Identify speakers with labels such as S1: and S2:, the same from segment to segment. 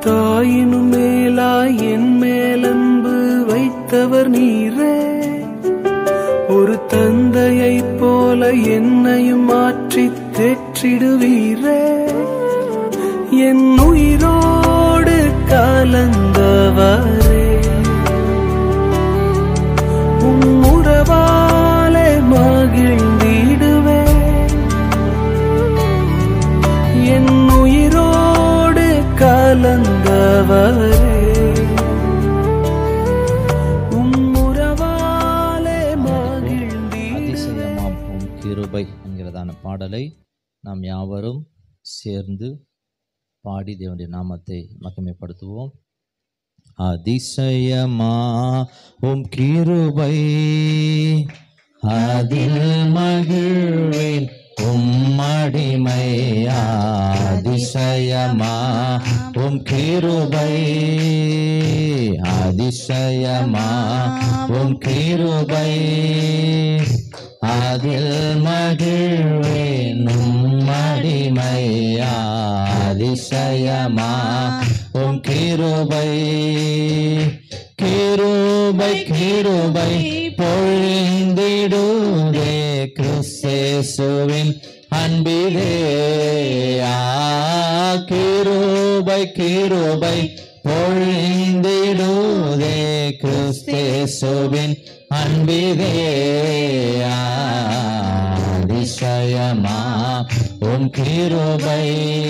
S1: தாயினும் மேலாய் என் மேலன்பு வைத்தவர் நீரே ஒரு தந்தையைப் போல என்னையும் மாற்றி தேற்றிடுவீரே என் உயிரோடு கலந்தவரே உம் உறவாலே மகிழ்ந்திடுவேன் என் உயிரோடு கலந்தவரே உம் உறவாலே மகிழ்ந்திடுவேன்
S2: அதிசயமாம் உம் கிருபை என்கிறதான பாடலை நாம் யாவரும் சேர்ந்து பாடி தேவனுடைய நாமத்தை மகிமைப்படுத்துவோம் அதிசயமா உம் கிருபை அதில் மகிழ்வேன் உம்மடிமை அதிசயமா உம் கிருபை அதிசயமா உம் கிருபை அதில் மகிழ்வேன் உம்மடிமை அதிசயமா உம் கிருபை கிருபை கிருபை பொழிந்திடுதே கிறிஸ்தேசுவின் அன்பிலே ஆ, கிருபை கிருபை பொழிந்திடுதே கிறிஸ்தேசுவின் அன்பிலே ஆ, அதிசயமா உம் கிருபை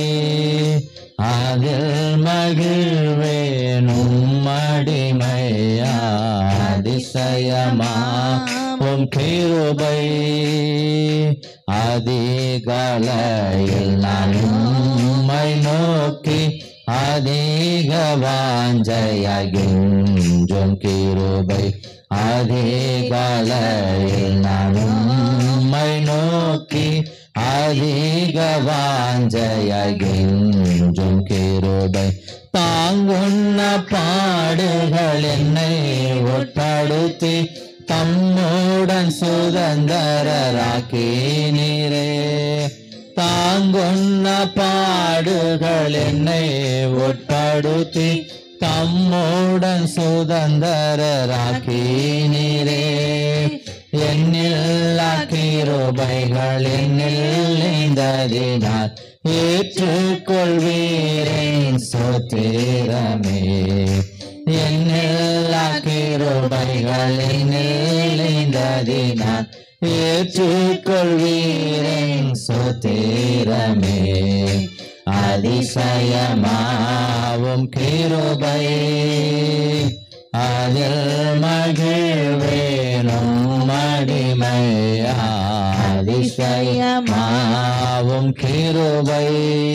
S2: அதில் மகிழ்வேனும் அடிமையா அதிசயமா உம் கிருபை அதிகாலையில் நான் உம்மை நோக்கி அதிக வாஞ்சையாகின்றும் கிருபை அதிகாலையில் நான் உம்மை நோக்கி அதிக வாஞ்சையாகின்றும் கிருபை தாங்குண்ண பாடுகள் என்னை உட்படுத்தி தம்முடன் சுதந்திரராக்கி நீரே தாங்குண்ண பாடுகள் என்னை உட்படுத்தி தம்முடன் சுதந்திரராக்கி நீரே என்னில்லா கிருபைகள் என்னில் நீந்ததினால் ஏற்றுக்கொள்வீரேன் சோத்திரமே என்னில்லா கிருபைகள் என்னில் நீந்ததினால் ஏற்றுக்கொள்வீரேன் சோத்திரமே அதிசயமாவும் கிருபை அதில் மகிழ்வேனும் மடிமையா அதிசயமாவும் கிருபை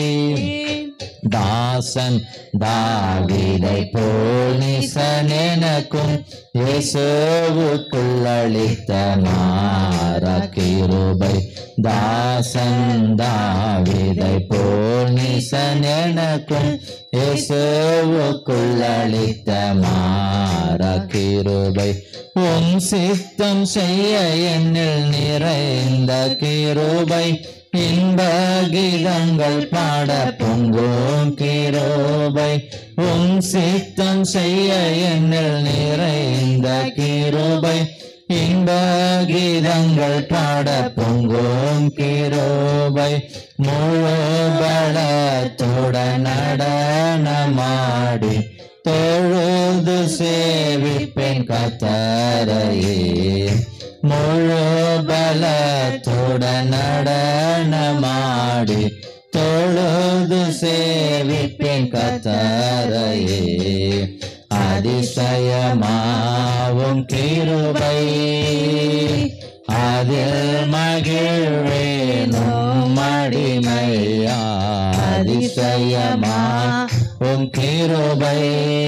S2: தாசன் தாவிதை போல் நிசன் எனக்கும் இயேசுவுக்குள் அளித்த மாற கிருபை தாசன் தாவிதை போல் நிசன் எனக்கும் இயேசுவுக்குள் அளித்த மாற கிருபை உம் சித்தம் செய்ய என்னில் நிறைந்த கிருபை இன்ப கீதங்கள் பாட பொங்கும் கிருபை உம் சித்தம் செய்ய என்னில் நிறைந்த கிருபை இன்ப கீதங்கள் பாட பொங்கும் கிருபை முழு பலத்துடன் நடனமாடி தொழுது சேவிப்பேன் கத்தரையே முழு பலத்துடன் நடனமாடி தொழுது சேவிப்பேன் கத்தரையே அதிசயமாவும் கிருபை அதில் மகிழ்வேனும் மடிமையா அதிசயமா உம் கிருபை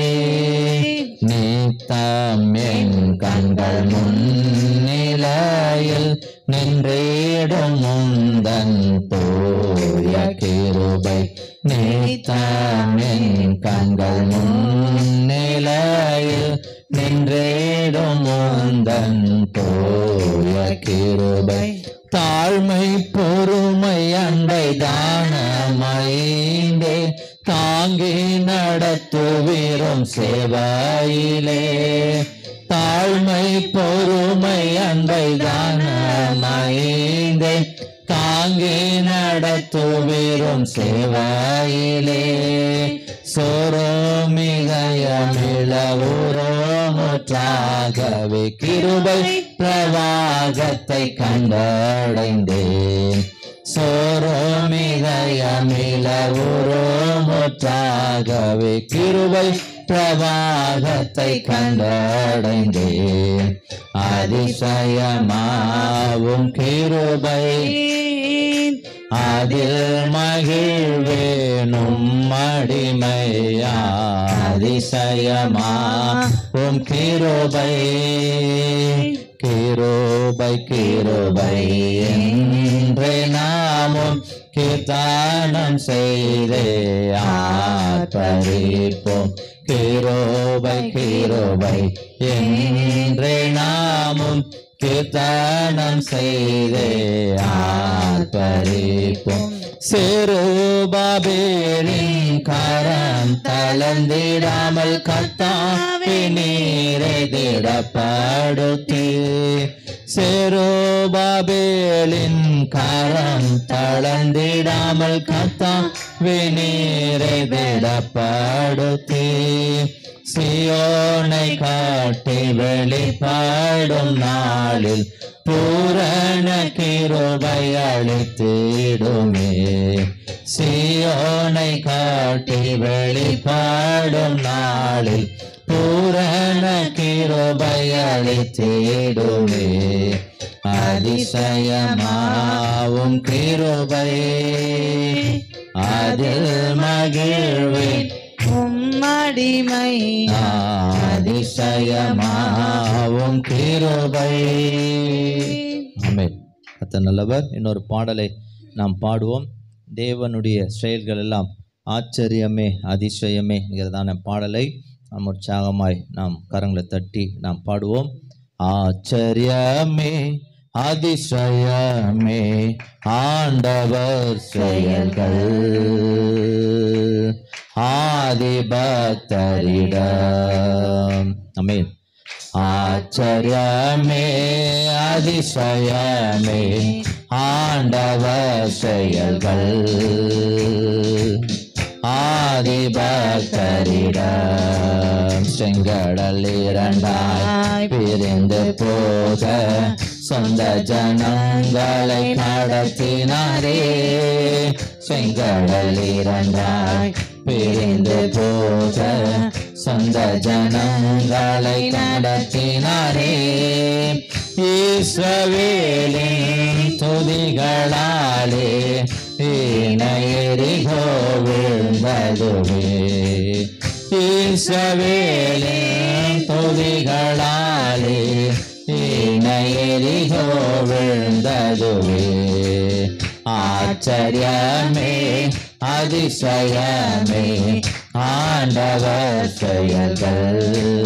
S2: நீத்தம் என் கண்கள் முன்னிலையில் நின்றேடும் முந்தன் தூய கிருபை நீத்தம் என் கண்கள் முன்னிலையில் நின்றேடும் முந்தன் தூய கிருபை தாழ்மை பொறுமை அன்பை தானமைந்தே தாங்கி நடத்துவீரும் சேவையிலே தாழ்மை பொறுமை அன்பை தானமைந்தே தாங்கி நடத்துவீரும் சேவையிலே சோரோ மிகையமிழவுரோமுற்றாகவே கிருபை பிரவாகத்தை கண்டடைந்தேன் சோரோ மிகையமிழவுரோமுற்றாகவே கிருபை பிரவாகத்தை கண்டடைந்தேன் அதிசயமாவும் கிருபை அதில் மகிழ்வேனும் மடிமையா அதிசயமாவும் கிருபை கிருபை கிருபை என்றே நாமும் கீர்த்தனம் செய்தே ஆர்ப்பரிப்போம் கிருபை கிருபை என்றே நாமும் கீர்த்தனம் செய்தே ஆர்ப்பரிப்போம் சிறுபாபேலின் கரம் தளர்ந்திடாமல் கத்தாவே நீரை திடப்படுத்தி சிறுபாபேலின் கரம் தளர்ந்திடாமல் கத்தாவே நீரை திடப்படுத்தி சியோனை காட்டி வெளிப்பாடும் நாளில் பூரண கிருபை அளித்திடுமே சியோனை காட்டி வெளிப்பாடும் நாளில் பூரண கிருபை அளித்திடுமே அதிசயமாவும் கிருபை அதில் மகிழ்வேன்
S3: உம்மடிமை
S2: அதிசயமாவும் கிருபை ஆமென் கர்த்தர் நல்லவர் இன்னொரு பாடலை நாம் பாடுவோம் தேவனுடைய செயல்கள் எல்லாம் ஆச்சரியமே அதிசயமே என்கிறதான பாடலை நாம் உற்சாகமாய் நாம் கரங்களை தட்டி நாம் பாடுவோம் ஆச்சரியமே அதிசயமே ஆண்டவர் செயல்கள் ஆதிபக்தரிடம் அமேன் ஆச்சரியமே அதிசயமே ஆண்டவர் செயல்கள் ஆதிபக்தரிடம் செங்கடல் இரண்டாய் பிரிந்து போக சொந்த ஜனங்களை நடத்தினாரே செங்கடல் இரண்டாய் பிரிந்து போக சொந்த ஜனங்களை நடத்தினாரே ஈஸ்வவேலின் துதிகளாலே இணையறிகோ விழுந்ததுவே ஈஸ்வவேலின் துதிகளாலே இணையறிகோ விழுந்ததுவே ஆச்சரியமே அதிசயமே ஆண்டவர் செயல்கள்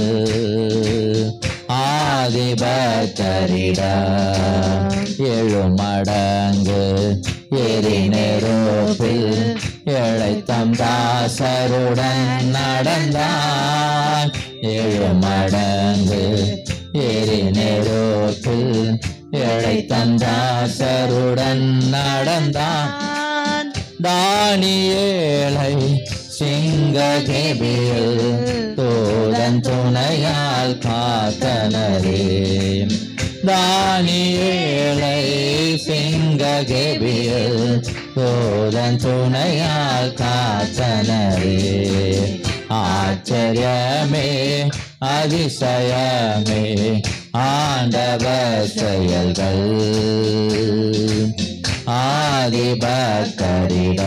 S2: ஆதிபத்தரிடம் ஏழு மடங்கு எரி நெருப்பில் இழைத்தம் தாசருடன் நடந்தான் ஏழு மடங்கு எரி நெருப்பில் இழைத்தம் தாசருடன் நடந்தான் தானியேலை சிங்ககேபியில் தோழன் துணையால் காத்தனரே தானியேலை சிங்ககேபியில் தோழன் துணையால் காத்தனரே ஆச்சரியமே அதிசயமே ஆண்டவர் செயல்கள் ஆதிபக்கரிட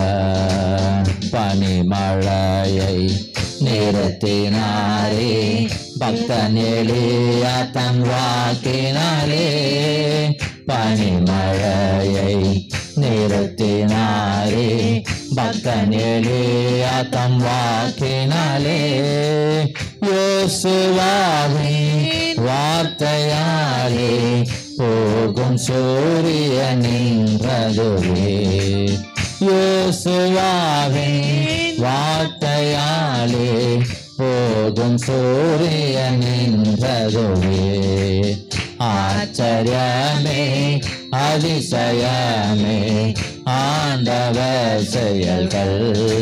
S2: பனிமழையை நிறுத்தினாரே பக்தன் எளியா தன் வாக்கினாலே பனிமழையை நிறுத்தினாரே பக்தன் எளியா தன் வாக்கினாலே யோசுவாவின் வார்த்தையாலே போகும் சூரியன் நின்றதுவே யோசுவாவின் வார்த்தையாலே போகும் சூரியன் நின்றதுவே ஆச்சரியமே அதிசயமே ஆண்டவர் செயல்கள்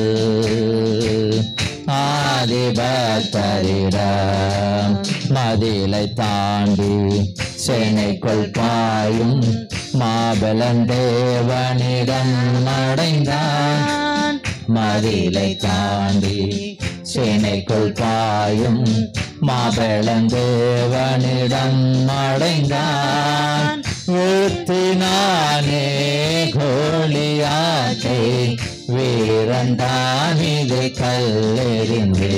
S2: ஆதிபத்தரிடம் மதிலை தாண்டி சேனைக்குள் பாயும் மாபலன் தேவனிடம் அடைந்தான் மதிலை தாண்டி சேனைக்குள் பாயும் மாபெளம் தேவனிடம் அடைந்தான் ஊத்தினானே கோழியாக்கை வீரந்தான் இது கல்லெறிந்து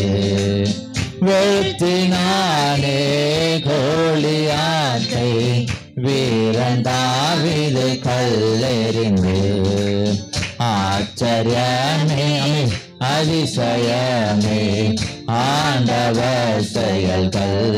S2: வெளுத்தினானே கோழியாக்கை வீரந்தாவிது கல்லெறிந்து ஆச்சரியமே அமே அதிசயமே ஆண்டவர் செயல்கள்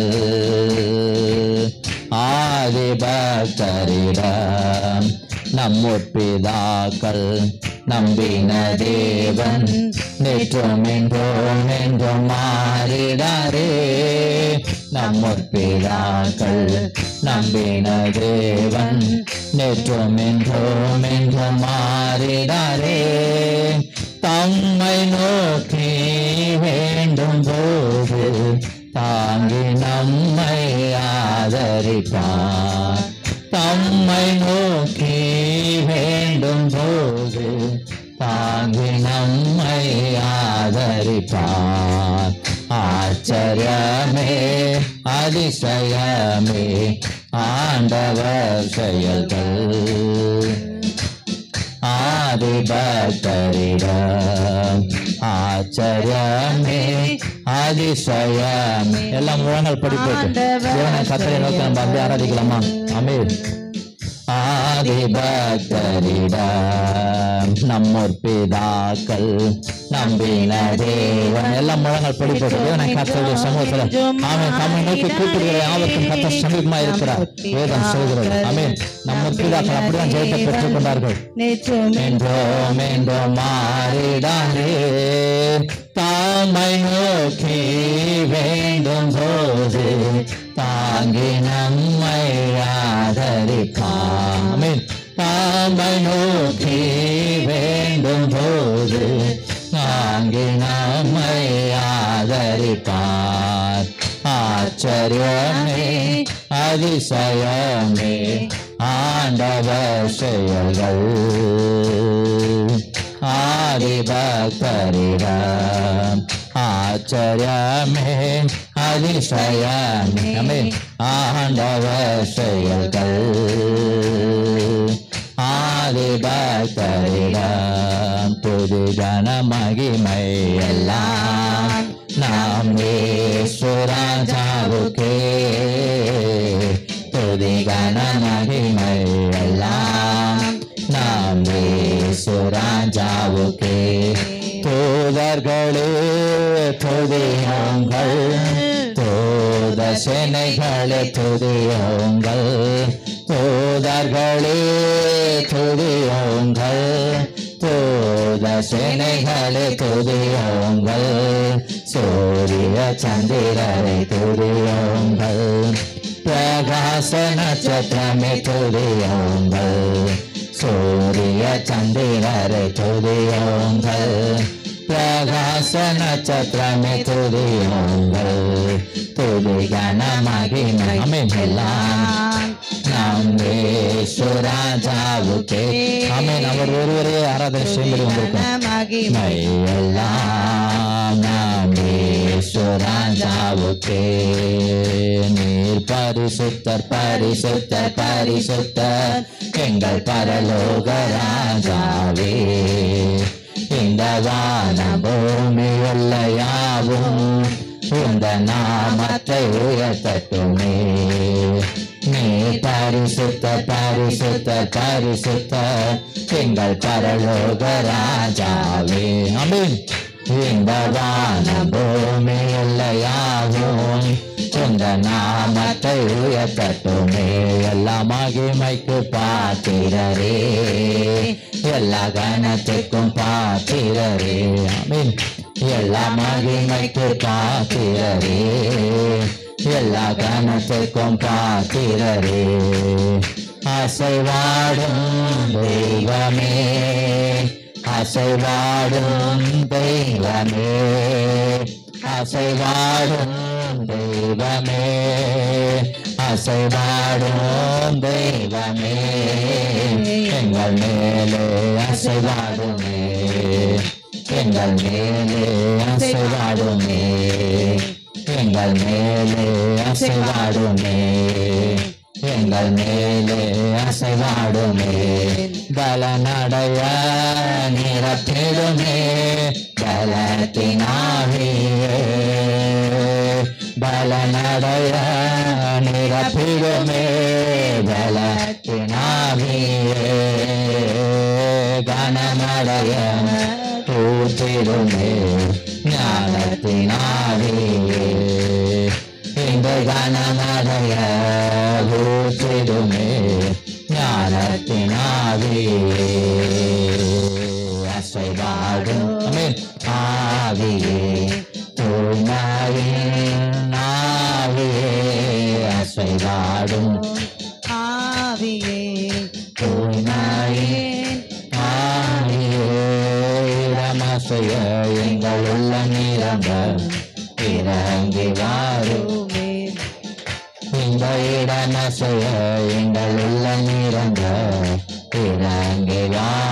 S2: ஆதிபக்தரிடம் நம்முற்பிதாக்கள் நம்பின தேவன் நேற்றும் என்றும் என்றும் மாறிடாரே நம்முற்பிதாக்கள் நம்பின தேவன் நேற்றும் என்றும் என்றும் மாறிடாரே தம்மை நோக்கி வேண்டும் போது தாங்கி நம்மை ஆதரிப்பார் தம்மை நோக்கி வேண்டும் போது தாங்கி நம்மை ஆதரிப்பார் ஆச்சரியமே அதிசயமே ஆண்டவர் செயல்கள் ஆதிபக்தரிடம் ஆச்சரியமே அதிசயமே எல்லாம் முழங்கள் படிப்போம் தேவனை கத்தரை நோக்கி நம்ம வந்து ஆராதிக்கலாமா அமீர் ஆதிபக்தரிடம் நம்மோர் பிதாக்கள் நம்பின தேவன் எல்லாம் முழங்கள் படிப்போம் தேவனை கத்தருடைய சமூகத்தில் ஆமென் தம்மை நோக்கி கூப்பிடுகிற யாவருக்கும் கத்த சமீபமா இருக்கிறார் வேதம் சொல்கிறது ஆமென் நம்ம பிதாக்கள் அப்படிதான் ஜெயத்தை பெற்றுக் கொண்டார்கள்
S3: நேற்றும்
S2: என்றோம் என்றோம் மாறிடாதே தாமை நோக்கி வேண்டும் போது தாங்கி நம்மை ஆதரிப்பாமின் தாமை நோக்கி வேண்டும் போது தாங்கி நம்மை ஆதரிப்பார் ஆச்சரியமே அதிசயமே ஆண்டவர் செயல்கள் ஆதிபக்தரிடம் ஆச்சரியமே அதிசயமே அமே ஆண்டவர் செயல்கள் ஆதிபக்தரிடம் புது ஜன மகிமை எல்லாம் நாம் ஈஸ்வராஜாவுக்கே துதி கன மகிமை எல்லாம் நாம் ஈஸ்வராஜாவுக்கே தூதர்களே துதியுங்கள் தூத சேனைகளே துதியுங்கள் தூதர்களே துதியுங்கள் தூத சேனைகளே துதியுங்கள் சூரிய சந்திரரை துதியுங்கள் பிரகாச நட்சத்திரமே துதியுங்கள் சூரிய சந்திரரை துதியுங்கள் பிரகாச நட்சத்திரமே துதியுங்கள் துதி கன மகிமை எல்லாம் நம் ராஜாவுக்கே ஆமென் அவர் ஒருவரே ஆராதனை செய்யும்படி வந்திருக்கோம்
S3: மகிமை
S2: எல்லாம் நாம் ராஜாவுக்கே நீர் பரிசுத்தர் பரிசுத்தர் பரிசுத்தர் எங்கள் பரலோக ராஜாவே இந்த வான பூமி எல்லையாவும் இந்த நாமத்தை உயர்த்தட்டுமே நீ பரிசுத்த பரிசுத்த பரிசுத்த எங்கள் பரலோக ராஜாவே அமீன் இந்த வான பூமி எல்லையாகும் உந்த நாமத்தை உயர்த்தட்டுமே எல்லா மகிமைக்கு பாத்திரரே எல்லா கனத்துக்கும் பாத்திரரே ஆமென் எல்லா மகிமைக்கு பாத்திரரே எல்லா கனத்துக்கும் பாத்திரரே அசைவாடும் தெய்வமே அசைவாடும் தெய்வமே அசைவாடும் தெய்வமே அசைவாடும் தெய்வமே எங்கள் மேலே அசைவாடுமே எங்கள் மேலே அசைவாடுமே எங்கள் மேலே அசைவாடுமே எங்கள் மேலே அசைவாடுமே பலனடைய நிறத்திடுமே பலத்தினாவியே பலனடைய நிறப்பிடுமே பலத்தினாவியே கனமடைய ஊற்றிடுமே ஞானத்தினாவியே இந்த கனமடைய ஊற்றிடுமே ஞானத்தினாவியே அசைவாடும் ஆமென். ஆவியே தூய்மையின் ஆவியே அசைவாடும்
S3: ஆவியே
S2: தூய்மையின் ஆவியே இடமசைய எங்கள் உள்ள நிரம்ப இறங்கி வாரும்
S3: உமே
S2: இந்த இடமசைய எங்கள் உள்ள நிரம்ப இறங்கி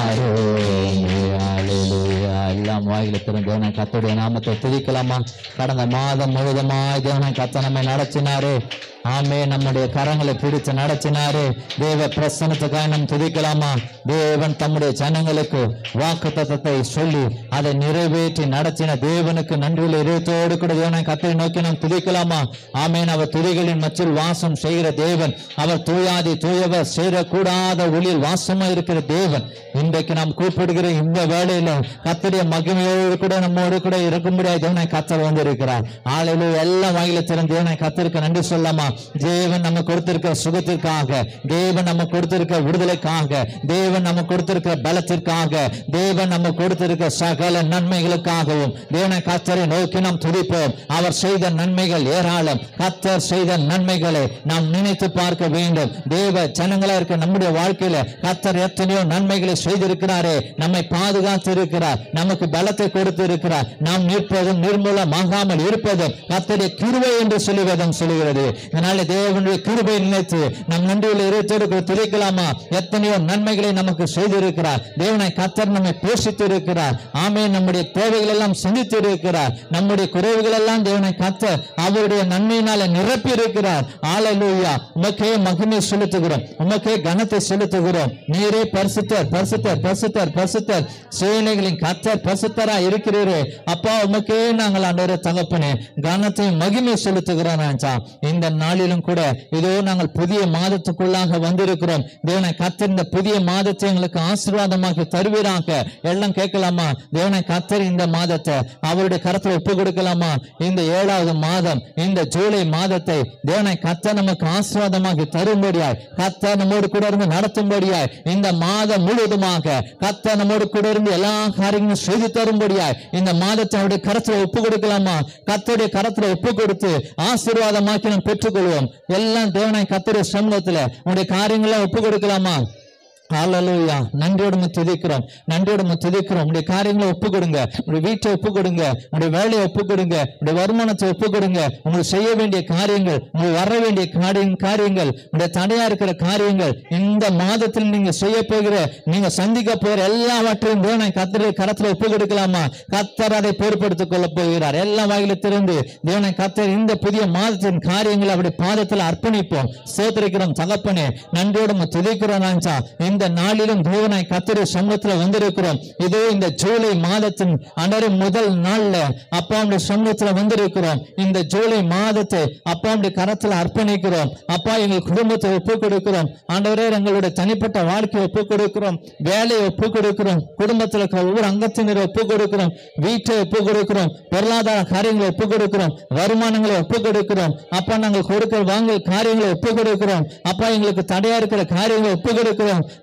S2: வாரும் அல்லேலூயா. எல்லாம் வாயில திறந்து கத்துடைய நாமத்தை துதிக்கலாமா கடந்த மாதம் முழுவதுமாய் தேவன் கத்த நம்மை நடத்தினாரு ஆமே நம்முடைய கரங்களை பிடிச்சு நடத்தினாரு தேவ பிரசனத்துக்காக நாம் துதிக்கலாமா தேவன் தம்முடைய ஜனங்களுக்கு வாக்கு தத்தத்தை சொல்லி அதை நிறைவேற்றி நடத்தின தேவனுக்கு நன்றியில் இதயத்தோடு கூட தேவனை கத்தை நோக்கி நாம் துதிக்கலாமா ஆமேன் அவர் துதிகளின் மச்சில் வாசம் செய்கிற தேவன் அவர் தூயாதி தூயவர் சேரக்கூடாத ஒளியில் வாசமா இருக்கிற தேவன் இன்றைக்கு நாம் கூப்பிடுகிற இந்த வேளையில கத்தருடைய மகிமையோடு கூட நம்மோடு கூட இருக்கும்படியாக தேவனை கத்தர் வந்திருக்கிறார் ஆளையில எல்லாம் வாயில திறந்து தேவனை கத்தருக்கு நன்றி சொல்லாமா தேவன் நம்ம கொடுத்திருக்கிற சுகத்திற்காக தேவன் நம்ம கொடுத்திருக்கிற விடுதலைக்காக தேவன் நம்ம கொடுத்திருக்கிற பலத்திற்காக தேவன் நம்ம கொடுத்திருக்கிற சகல நன்மைகளுக்காகவும் தேவனை கத்தரை நோக்கி நாம் துதிப்போம் அவர் செய்த நன்மைகள் ஏராளம் கத்தர் செய்த நன்மைகளை நாம் நினைத்து பார்க்க வேண்டும் தேவ ஜனங்களா இருக்க நம்முடைய வாழ்க்கையில கத்தர் எத்தனையோ நன்மைகளை செய்திருக்கிறாரே நம்மை பாதுகாத்து இருக்கிறார் நமக்கு பலத்தை கொடுத்து இருக்கிறார் நாம் நிற்பதும் நிர்மூலமாகாமல் இருப்பதும் கத்தருடைய கிருபை என்று சொல்லி வேதம் சொல்லுகிறது இதனால தேவனுடைய கிருபை நினைத்து நம் நன்றியில் இருத்தோடு துதிக்கலாமா எத்தனையோ நன்மைகளை நமக்கு செய்திருக்கிறார் தேவனை கத்தர் நம்மை போஷித்து இருக்கிறார் ஆமே நம்முடைய தேவைகள் எல்லாம் சந்தித்து இருக்கிறார் நம்முடைய குறைவுகள் எல்லாம் தேவனை கத்தர் அவருடைய நன்மையினால நிரப்பி இருக்கிறார் ஆலையிலூயா உமக்கே மகிமை செலுத்துகிறோம் உமக்கே கனத்தை செலுத்துகிறோம் நீரே பரிசுத்தர் பரிசுத்தர் பரிசுத்தர் பரிசுத்தர் சேனைகளின் கத்தர் பரிசுத்தரா இருக்கிறீரே அப்பா உமக்கே நாங்கள் ஆண்டவரே தகப்பனே கனத்தையும் மகிமை செலுத்துகிறோம் ராஜா. இந்த நாளிலும் கூட இதோ நாங்கள் புதிய மாதத்துக்குள்ளாக வந்திருக்கிறோம் தேவனை கத்தர் இந்த புதிய மாதத்தை எங்களுக்கு ஆசீர்வாதமாக்கி தருவீராக எல்லாம் கேட்கலாமா தேவனை கத்தர் இந்த மாதத்தை அவருடைய கரத்தில் ஒப்பு கொடுக்கலாமா இந்த ஏழாவது மாதம் இந்த ஜூலை மாதத்தை தேவனை கத்தர் நமக்கு ஆசீர்வாதமாக்கி தரும்படியாய் கத்தர் நம்மோடு கூட இருந்து நடத்தும்படியாய் இந்த மாதம் முழுவதுமாக கத்தர் நம்மோடு கூட இருந்து எல்லா காரியங்களும் செய்து தரும்படியாய் இந்த மாதத்தை அவருடைய கரத்துல ஒப்பு கொடுக்கலாமா கத்தருடைய கரத்துல ஒப்பு கொடுத்து ஆசீர்வாதமாக்கி நாம் பெற்றுக்கொள்வோம் எல்லாம் தேவனை கத்தருடைய சமூகத்துல உங்களுடைய காரியங்களை ஒப்பு கொடுக்கலாமா ஹalleluya நன்றியோடு உம்மை துதிக்கிறோம் நன்றியோடு உம்மை துதிக்கிறோம் உடைய காரியங்களை ஒப்பு கொடுங்க உடைய வீட்டை ஒப்பு கொடுங்க உடைய வேலையை ஒப்பு கொடுங்க உடைய வருமானத்தை ஒப்பு கொடுங்க உங்களுக்கு செய்ய வேண்டிய காரியங்கள் உங்களுக்கு வர வேண்டிய காரியம் காரியங்கள் உடைய தடையா இருக்கிற காரியங்கள் இந்த மாதத்தில் நீங்க செய்ய போகிற நீங்க சந்திக்க போகிற எல்லாவற்றையும் தேவனை கத்தரை கரத்துல ஒப்பு கொடுக்கலாமா கத்தர் அதை பொறுப்படுத்திக் கொள்ள போகிறார் எல்லா வாயில திறந்து தேவனை கத்தர் இந்த புதிய மாதத்தின் காரியங்களை அப்படி பாதத்தில் அர்ப்பணிப்போம் சோதரிக்கிறோம் தகப்பனே நன்றியோடு உம்மை துதிக்கிறோம் ராஜா இந்த நாளிலும் தேவனை கத்தரு சமூகத்துல வந்திருக்கிறோம் இதோ இந்த ஜூலை மாதத்தின் அன்றரை முதல் நாள்ல அப்பாவுடைய சமூகத்துல வந்திருக்கிறோம் இந்த ஜூலை மாதத்தை அப்பாவுடைய கரத்துல அர்ப்பணிக்கிறோம் அப்பா எங்கள் குடும்பத்தை ஒப்பு கொடுக்கிறோம் ஆண்டவரே எங்களுடைய தனிப்பட்ட வாழ்க்கையை ஒப்பு கொடுக்கிறோம் வேலையை ஒப்பு கொடுக்கிறோம் குடும்பத்துல இருக்க ஒவ்வொரு அங்கத்தினரை ஒப்பு கொடுக்கிறோம் வீட்டை ஒப்பு கொடுக்கிறோம் பொருளாதார காரியங்களை ஒப்பு கொடுக்கிறோம் வருமானங்களை ஒப்பு கொடுக்கிறோம் அப்பா நாங்கள் கொடுக்கிற வாங்கல் காரியங்களை ஒப்பு கொடுக்கிறோம் அப்பா எங்களுக்கு தடையா இருக்கிற காரியங்களை ஒப்பு கொடுக்கிறோம்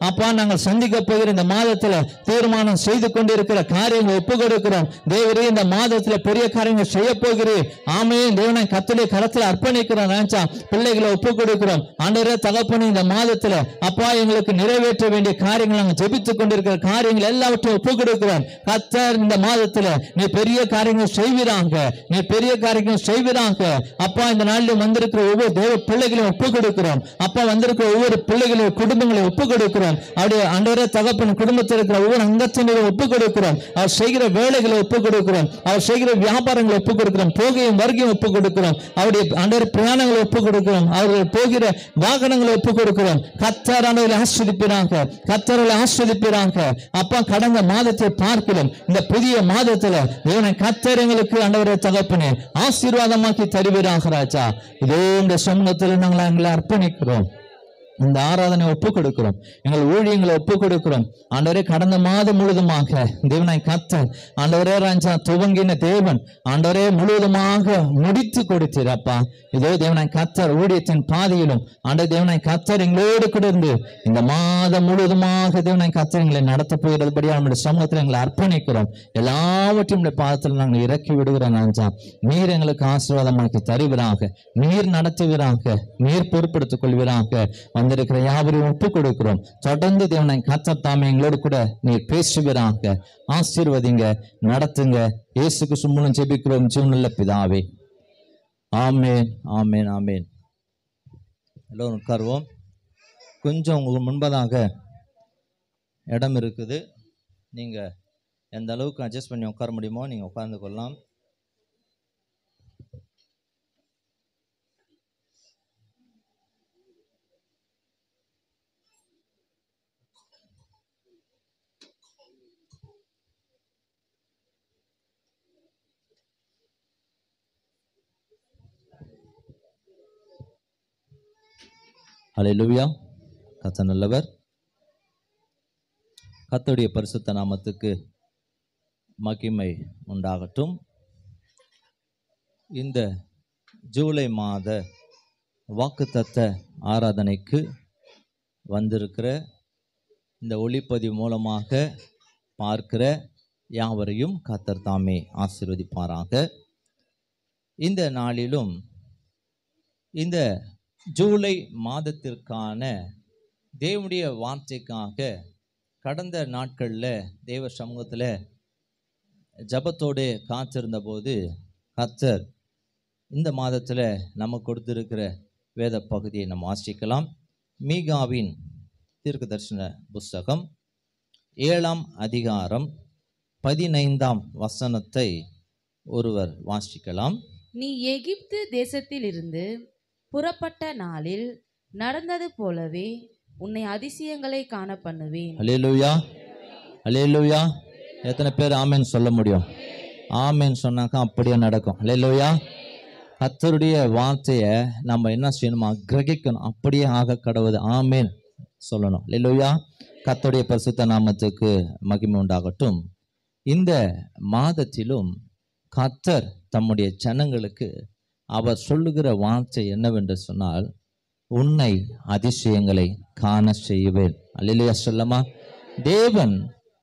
S2: அப்பா நாங்கள் சந்திக்க போகிற இந்த மாதத்துல தீர்மானம் செய்து கொண்டிருக்கிற காரியங்களை ஒப்பு கொடுக்கிறோம் தேவரே இந்த மாதத்துல பெரிய காரியங்கள் செய்ய போகிறேன் ஆமையும் தேவனை கத்துடைய கரத்துல அர்ப்பணிக்கிறோம் நினைச்சா பிள்ளைகளை ஒப்பு கொடுக்கிறோம் ஆண்டவரே தகப்பனே இந்த மாதத்துல அப்பா எங்களுக்கு நிறைவேற்ற வேண்டிய காரியங்கள் நாங்கள் ஜெபித்துக் கொண்டிருக்கிற காரியங்கள் எல்லாவற்றையும் ஒப்பு கொடுக்கிறோம் கத்தர் இந்த மாதத்துல நீ பெரிய காரியங்கள் செய்வீராங்க நீ பெரிய காரியங்கள் செய்வீராங்க அப்பா இந்த நாளில் வந்திருக்கிற ஒவ்வொரு தேவ பிள்ளைகளையும் ஒப்பு கொடுக்கிறோம் அப்பா வந்திருக்கிற ஒவ்வொரு பிள்ளைகளையும் குடும்பங்களை ஒப்பு கொடுக்கிறோம் அவருடைய அன்றவரே தகப்பன் குடும்பத்தில் இருக்கிற ஒவ்வொரு அங்கத்தினரையும் ஒப்பு கொடுக்கிறோம் அவர் செய்கிற வேலைகளை ஒப்பு கொடுக்கிறோம் அவர் செய்கிற வியாபாரங்களை ஒப்பு கொடுக்கிறோம் போகையும் வருகையும் ஒப்பு கொடுக்கிறோம் அவருடைய அன்றவர் பிரயாணங்களை ஒப்பு கொடுக்கிறோம் அவர்கள் போகிற வாகனங்களை ஒப்பு கொடுக்கிறோம் கத்தாரானவர்களை ஆஸ்வதிப்பிறாங்க கத்தர்களை ஆஸ்வதிப்பிறாங்க அப்பா கடந்த மாதத்தை பார்க்கிறோம் இந்த புதிய மாதத்துல தேவனை கத்தர் எங்களுக்கு ஆண்டவரை தகப்பனே ஆசீர்வாதமாக்கி தருவீராக ராஜா இதோ இந்த சமூகத்தில் நாங்கள் எங்களை அர்ப்பணிக்கிறோம் இந்த ஆராதனை ஒப்பு கொடுக்கிறோம் எங்கள் ஊழியங்களை ஒப்பு கொடுக்கிறோம் ஆண்டவரே கடந்த மாதம் முழுதுமாக தேவனாய் கத்தர் ஆண்டவரே ராஜா துவங்கின தேவன் ஆண்டவரே முழுவதுமாக முடித்து கொடுத்தீர் அப்பா இதோ தேவனாய் கத்தர் ஊழியத்தின் பாதையிலும் ஆண்டவர் தேவனாய் கத்தர் எங்களோடு கூட இருந்து இந்த மாதம் முழுவதுமாக தேவனாய் கத்தர் எங்களை நடத்த போகிறதுபடியா நம்முடைய சமூகத்தில் எங்களை அர்ப்பணிக்கிறோம் எல்லாவற்றையும் உடைய பாதத்தில் நாங்கள் இறக்கி விடுகிறோம் ராஜா நீர் எங்களுக்கு ஆசீர்வாதமாக்கி தருவீராக நீர் நடத்துவீராக நீர் பொறுப்படுத்திக் கொள்வீராக வந்திருக்கிற யாவரையும் ஒப்பு கொடுக்கிறோம் தொடர்ந்து தேவனை கத்தர் தாமே எங்களோடு கூட நீர் பேசுவீராக ஆசீர்வதிங்க நடத்துங்க இயேசுக்கு சும்மனும் ஜெபிக்கிறோம் ஜீவனுள்ள பிதாவே ஆமேன் ஆமேன் ஆமேன் எல்லோரும் உட்காருவோம் கொஞ்சம் உங்களுக்கு முன்பதாக இடம் இருக்குது நீங்கள் எந்த அளவுக்கு அட்ஜஸ்ட் பண்ணி உட்கார முடியுமோ நீங்கள் உட்கார்ந்து கொள்ளலாம் ஹalleluya கர்த்தர் நல்லவர் கர்த்தருடைய பரிசுத்த நாமத்துக்கு மகிமை உண்டாகட்டும் இந்த ஜூலை மாத வாக்குத்தத்த ஆராதனைக்கு வந்திருக்கிற இந்த ஒளிப்பதிவு மூலமாக பார்க்கிற யாவரையும் கர்த்தர் தாமே ஆசீர்வதிப்பாராக இந்த நாளிலும் இந்த ஜூலை மாதத்திற்கான தேவனுடைய வார்த்தைக்காக கடந்த நாட்களில் தேவ சமூகத்தில் ஜபத்தோடு காத்திருந்த போது கர்த்தர் இந்த மாதத்தில் நம்ம கொடுத்திருக்கிற வேத பகுதியை நம்ம வாசிக்கலாம் மீகாவின் தீர்க்க தரிசன புஸ்தகம் ஏழாம் அதிகாரம் பதினைந்தாம் வசனத்தை ஒருவர் வாசிக்கலாம்
S4: நீ எகிப்து தேசத்திலிருந்து புறப்பட்ட நாளில் நடந்தது போலவே உன்னை அதிசயங்களை காண பண்ணுவேன்
S2: அலேலுயா அலேலுயா எத்தனை பேர் ஆமேன் சொல்ல முடியும் ஆமேன் சொன்னாக்கா அப்படியே நடக்கும் அலேலுயா கத்தருடைய வார்த்தையை நம்ம என்ன செய்யணுமா கிரகிக்கணும் அப்படியே ஆக கடவுது ஆமேன் சொல்லணும் அலேலுயா கத்தருடைய பரிசுத்த நாமத்துக்கு மகிமை உண்டாகட்டும் இந்த மாதத்திலும் கத்தர் தம்முடைய ஜனங்களுக்கு அவர் சொல்லுகிற வார்த்தை என்னவென்று சொன்னால் உன்னை அதிசயங்களை காண செய்வேன் அல்லையா சொல்லமா தேவன்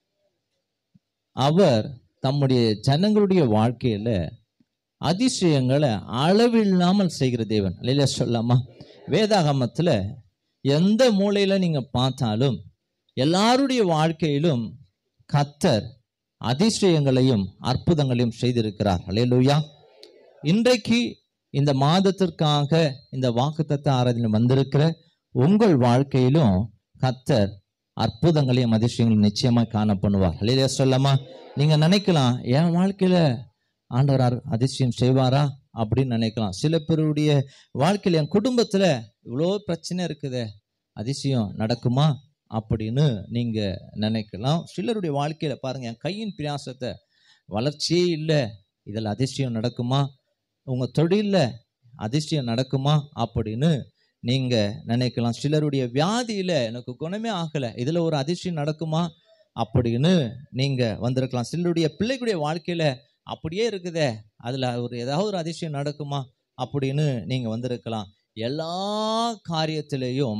S2: அவர் தம்முடைய ஜனங்களுடைய வாழ்க்கையில அதிசயங்களை அளவில்லாமல் செய்கிற தேவன் அல்லையா சொல்லாமா வேதாகமத்துல எந்த மூலையில நீங்க பார்த்தாலும் எல்லாருடைய வாழ்க்கையிலும் கத்தர் அதிசயங்களையும் அற்புதங்களையும் செய்திருக்கிறார் அல்லேலூயா இன்றைக்கு இந்த மாதத்திற்காக இந்த வாக்குத்தத்த ஆராதனை வந்திருக்கிற உங்கள் வாழ்க்கையிலும் கத்தர் அற்புதங்களையும் அதிசயங்களையும் நிச்சயமா காண பண்ணுவார் இல்லையா சொல்லமா நீங்க நினைக்கலாம் என் வாழ்க்கையில ஆண்டவர் அர்- அதிசயம் செய்வாரா அப்படின்னு நினைக்கலாம் சில பேருடைய வாழ்க்கையில என் குடும்பத்துல இவ்வளோ பிரச்சனை இருக்குதே அதிசயம் நடக்குமா அப்படின்னு நீங்க நினைக்கலாம் சிலருடைய வாழ்க்கையில பாருங்க என் கையின் பிரயாசத்தை வளர்ச்சியே இல்லை இதில் அதிசயம் நடக்குமா உங்க தொழில்ல அதிசயம் நடக்குமா அப்படின்னு நீங்க நினைக்கலாம் சிலருடைய வியாதியில எனக்கு குணமே ஆகல இதுல ஒரு அதிசயம் நடக்குமா அப்படின்னு நீங்க வந்திருக்கலாம் சிலருடைய பிள்ளைகளுடைய வாழ்க்கையில அப்படியே இருக்குதே அதுல ஒரு ஏதாவது ஒரு அதிசயம் நடக்குமா அப்படின்னு நீங்க வந்திருக்கலாம் எல்லா காரியத்திலையும்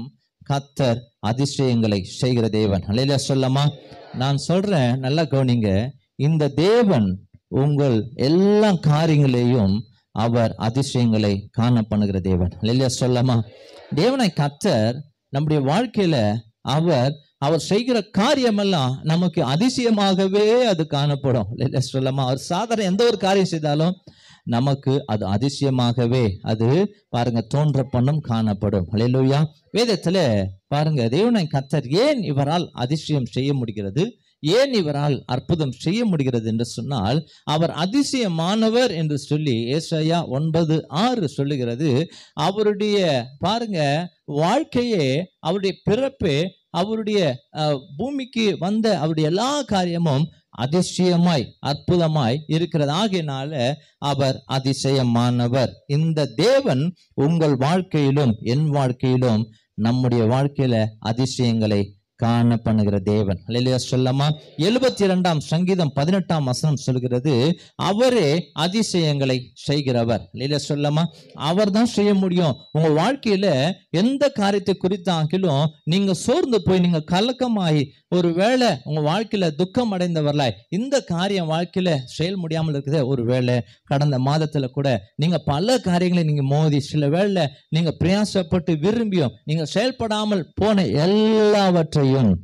S2: கத்தர் அதிசயங்களை செய்கிற தேவன் அல்லையா சொல்லமா நான் சொல்றேன் நல்லா கவனிங்க இந்த தேவன் உங்கள் எல்லா காரியங்களையும் அவர் அதிசயங்களை காண பண்ணுகிற தேவன் இல்லையா சொல்லமா தேவனை கத்தர் நம்முடைய வாழ்க்கையில அவர் அவர் செய்கிற காரியமெல்லாம் நமக்கு அதிசயமாகவே அது காணப்படும் இல்லையா சொல்லமா அவர் சாதாரண எந்த ஒரு காரியம் செய்தாலும் நமக்கு அது அதிசயமாகவே அது பாருங்க தோன்ற பண்ணும் காணப்படும் அல்லேலூயா வேதத்துல பாருங்க தேவனை கத்தர் ஏன் இவரால் அதிசயம் செய்ய முடிகிறது ஏன் இவரால் அற்புதம் செய்ய முடிகிறது என்று சொன்னால் அவர் அதிசயமானவர் என்று சொல்லி ஏசாயா ஒன்பது ஆறு சொல்லுகிறது அவருடைய பாருங்க வாழ்க்கையே அவருடைய பிறப்பே அவருடைய அஹ், பூமிக்கு வந்த அவருடைய எல்லா காரியமும் அதிசயமாய் அற்புதமாய் இருக்கிறது ஆகையினால அவர் அதிசயமானவர் இந்த தேவன் உங்கள் வாழ்க்கையிலும் என் வாழ்க்கையிலும் நம்முடைய வாழ்க்கையில அதிசயங்களை காண பண்ணுகிற தேவன் இல்லையா சொல்லமா எழுபத்தி இரண்டாம் சங்கீதம் பதினெட்டாம் வசனம் சொல்கிறது அவரே அதிசயங்களை செய்கிறவர் இல்லையா சொல்லமா அவர் தான் செய்ய முடியும் உங்க வாழ்க்கையில எந்த காரியத்தை குறித்தாக்கிலும் நீங்க சோர்ந்து போய் நீங்க கலக்கமாகி ஒரு வேளை உங்க வாழ்க்கையில துக்கம் அடைந்தவர்களாய் இந்த காரியம் வாழ்க்கையில செயல் முடியாமல் இருக்குது ஒரு வேளை கடந்த மாதத்துல கூட நீங்க பல காரியங்களை நீங்க மோதி சில வேளை நீங்க பிரயாசப்பட்டு விரும்பியும் நீங்க செயல்படாமல் போன எல்லாவற்றையும்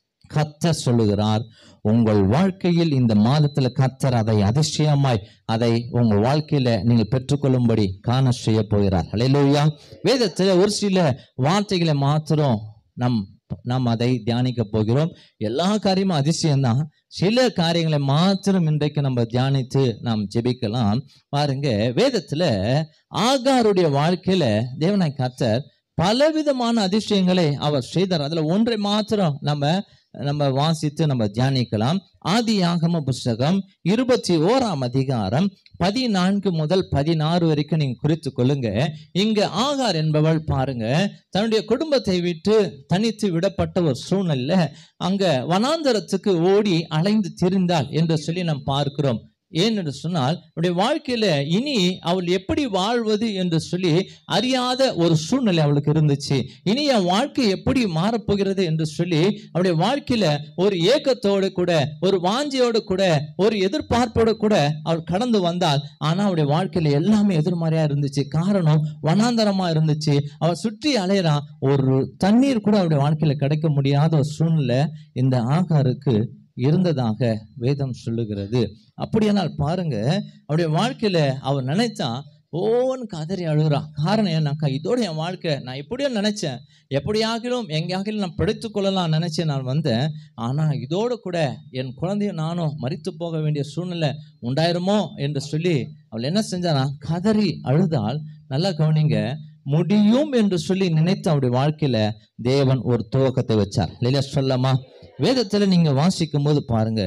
S2: கத்தர் சொல்லுகிறார் உங்கள் வாழ்க்கையில் இந்த மாதத்துல கத்தர் அதை அதிசயமாய் அதை உங்க வாழ்க்கையில நீங்கள் பெற்றுக்கொள்ளும்படி காண செய்ய போகிறார் அல்லேலூயா வேதத்துல ஒரு சில வார்த்தைகளை மாத்திரம் நம் நாம் அதை தியானிக்க போகிறோம் எல்லா காரியமும் அதிசயம்தான் சில காரியங்களை மாத்திரம் இன்றைக்கு நம்ம தியானித்து நாம் ஜெபிக்கலாம் பாருங்க வேதத்துல ஆகாருடைய வாழ்க்கையில தேவனாய் கத்தர் பலவிதமான அதிசயங்களை அவர் செய்தார் அதுல ஒன்றை மாத்திரம் நம்ம நம்ம வாசித்து நம்ம தியானிக்கலாம் ஆதியாகம புஸ்தகம் இருபத்தி ஓராம் அதிகாரம் பதினான்கு முதல் பதினாறு வரைக்கும் நீங்க குறித்து கொள்ளுங்க இங்க ஆகார் என்பவள் பாருங்க தன்னுடைய குடும்பத்தை விட்டு தனித்து விடப்பட்ட ஒரு சூழ்நிலையில அங்க வனாந்தரத்துக்கு ஓடி அலைந்து திரிந்தாள் என்று சொல்லி நாம் பார்க்கிறோம் ஏன் என்று சொன்னால் அவருடைய வாழ்க்கையில இனி அவள் எப்படி வாழ்வது என்று சொல்லி அறியாத ஒரு சூழ்நிலை அவளுக்கு இருந்துச்சு இனி என் வாழ்க்கை எப்படி மாறப்போகிறது என்று சொல்லி அவருடைய வாழ்க்கையில ஒரு ஏக்கத்தோடு கூட ஒரு வாஞ்சியோடு கூட ஒரு எதிர்பார்ப்போடு கூட அவள் கடந்து வந்தாள் ஆனா அவருடைய வாழ்க்கையில எல்லாமே எதிர்மறையா இருந்துச்சு காரணம் வனாந்தரமா இருந்துச்சு அவள் சுற்றி அலையறான் ஒரு தண்ணீர் கூட அவருடைய வாழ்க்கையில கிடைக்க முடியாத ஒரு சூழ்நிலை இந்த ஆகாருக்கு இருந்ததாக வேதம் சொல்லுகிறது அப்படியானால் பாருங்க அவருடைய வாழ்க்கையில அவர் நினைச்சா ஓன்னு கதறி அழுகுறான் காரணம் ஏன்னாக்கா இதோட என் வாழ்க்கை நான் எப்படியோ நினைச்சேன் எப்படியாகிலும் எங்கேயாகிலும் நான் பிடித்து கொள்ளலாம் நினைச்சேன் நான் வந்தேன் ஆனா இதோடு கூட என் குழந்தையும் நானும் மரித்து போக வேண்டிய சூழ்நிலை உண்டாயிருமோ என்று சொல்லி அவள் என்ன செஞ்சானா கதறி அழுதால் நல்லா கவனிங்க முடியும் என்று சொல்லி நினைத்த அவருடைய வாழ்க்கையில தேவன் ஒரு துவக்கத்தை வச்சார் இல்லையா சொல்லமா வேதத்துல நீங்க வாசிக்கும் போது பாருங்க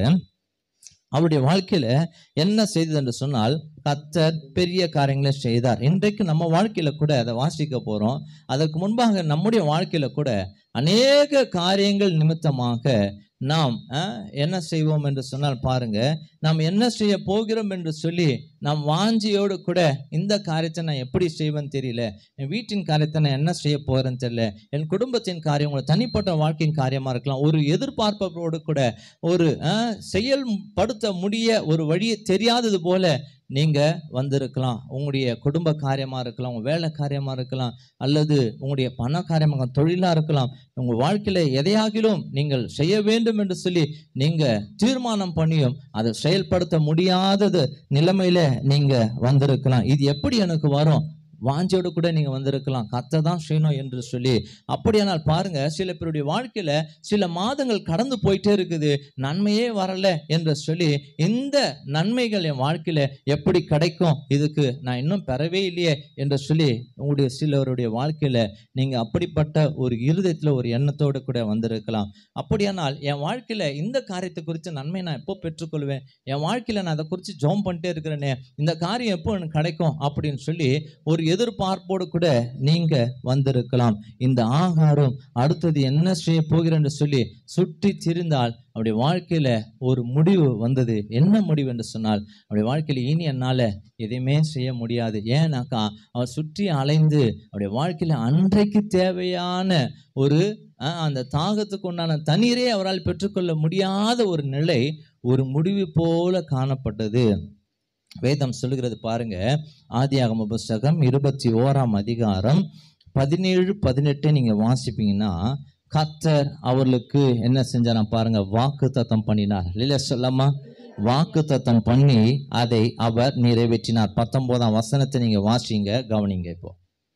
S2: அவருடைய வாழ்க்கையில என்ன செய்தது என்று சொன்னால் கத்தர் பெரிய காரியங்களை செய்தார் இன்றைக்கு நம்ம வாழ்க்கையில கூட அதை வாசிக்க போறோம் அதற்கு முன்பாக நம்முடைய வாழ்க்கையில கூட அநேக காரியங்கள் நிமித்தமாக நாம் அஹ், என்ன செய்வோம் என்று சொன்னால் பாருங்க நாம் என்ன செய்ய போகிறோம் என்று சொல்லி நாம் வாஞ்சியோடு கூட இந்த காரியத்தை நான் எப்படி செய்வேன்னு தெரியல என் வீட்டின் காரியத்தை நான் என்ன செய்ய போறேன்னு தெரியல என் குடும்பத்தின் காரியம் உங்களோட தனிப்பட்ட வாழ்க்கையின் காரியமா இருக்கலாம் ஒரு எதிர்பார்ப்போடு கூட ஒரு அஹ், செயல்படுத்த முடிய ஒரு வழியை தெரியாதது போல நீங்க வந்திருக்கலாம் உங்களுடைய குடும்ப காரியமா இருக்கலாம் உங்க வேலை காரியமா இருக்கலாம் அல்லது உங்களுடைய பண காரியமாக தொழிலா இருக்கலாம் உங்க வாழ்க்கையில எதையாகிலும் நீங்கள் செய்ய வேண்டும் என்று சொல்லி நீங்க தீர்மானம் பண்ணியும் அதை செயல்படுத்த முடியாதது நிலைமையில நீங்க வந்திருக்கலாம் இது எப்படி எனக்கு வரும் வாஞ்சோடு கூட நீங்க வந்திருக்கலாம் கத்தை தான் செய்யணும் என்று சொல்லி அப்படியானால் பாருங்க சில பேருடைய வாழ்க்கையில சில மாதங்கள் கடந்து போயிட்டே இருக்குது நன்மையே வரல என்று சொல்லி இந்த நன்மைகள் என் வாழ்க்கையில எப்படி கிடைக்கும் இதுக்கு நான் இன்னும் பெறவே இல்லையே என்று சொல்லி உங்களுடைய சிலருடைய வாழ்க்கையில நீங்க அப்படிப்பட்ட ஒரு இருதயத்துல ஒரு எண்ணத்தோடு கூட வந்திருக்கலாம் அப்படியானால் என் வாழ்க்கையில இந்த காரியத்தை குறித்து நன்மை நான் எப்போ பெற்றுக்கொள்வேன் என் வாழ்க்கையில நான் அதை குறித்து ஜோம் பண்ணிட்டே இருக்கிறேனே இந்த காரியம் எப்போ எனக்கு கிடைக்கும் அப்படின்னு சொல்லி ஒரு எதிர்பார்ப்போடு கூட நீங்க வந்திருக்கலாம் இந்த ஆகாரம் அடுத்தது என்ன செய்ய போகிறேன்னு சொல்லி சுற்றி திரிந்தால் அவருடைய வாழ்க்கையில ஒரு முடிவு வந்தது என்ன முடிவு என்று சொன்னால் அவருடைய வாழ்க்கையில இனி என்னால எதையுமே செய்ய முடியாது ஏன்னாக்கா அவர் சுற்றி அலைந்து அவருடைய வாழ்க்கையில அன்றைக்கு தேவையான ஒரு அஹ், அந்த தாகத்துக்கு உண்டான தண்ணீரே அவரால் பெற்றுக்கொள்ள முடியாத ஒரு நிலை ஒரு முடிவு போல காணப்பட்டது வேதம் சொல்லுகிறது பாருங்க ஆதியாகம புஸ்தகம் இருபத்தி ஓராம் அதிகாரம் பதினேழு பதினெட்டு நீங்க வாசிப்பீங்கன்னா கத்தர் அவர்களுக்கு என்ன செஞ்சாராம் பாருங்க வாக்கு தத்தம் பண்ணினார் இல்லையா சொல்லம்மா வாக்கு தத்தம் பண்ணி அதை அவர் நிறைவேற்றினார் பத்தொன்பதாம் வசனத்தை நீங்க வாசிங்க கவனிங்க இப்போ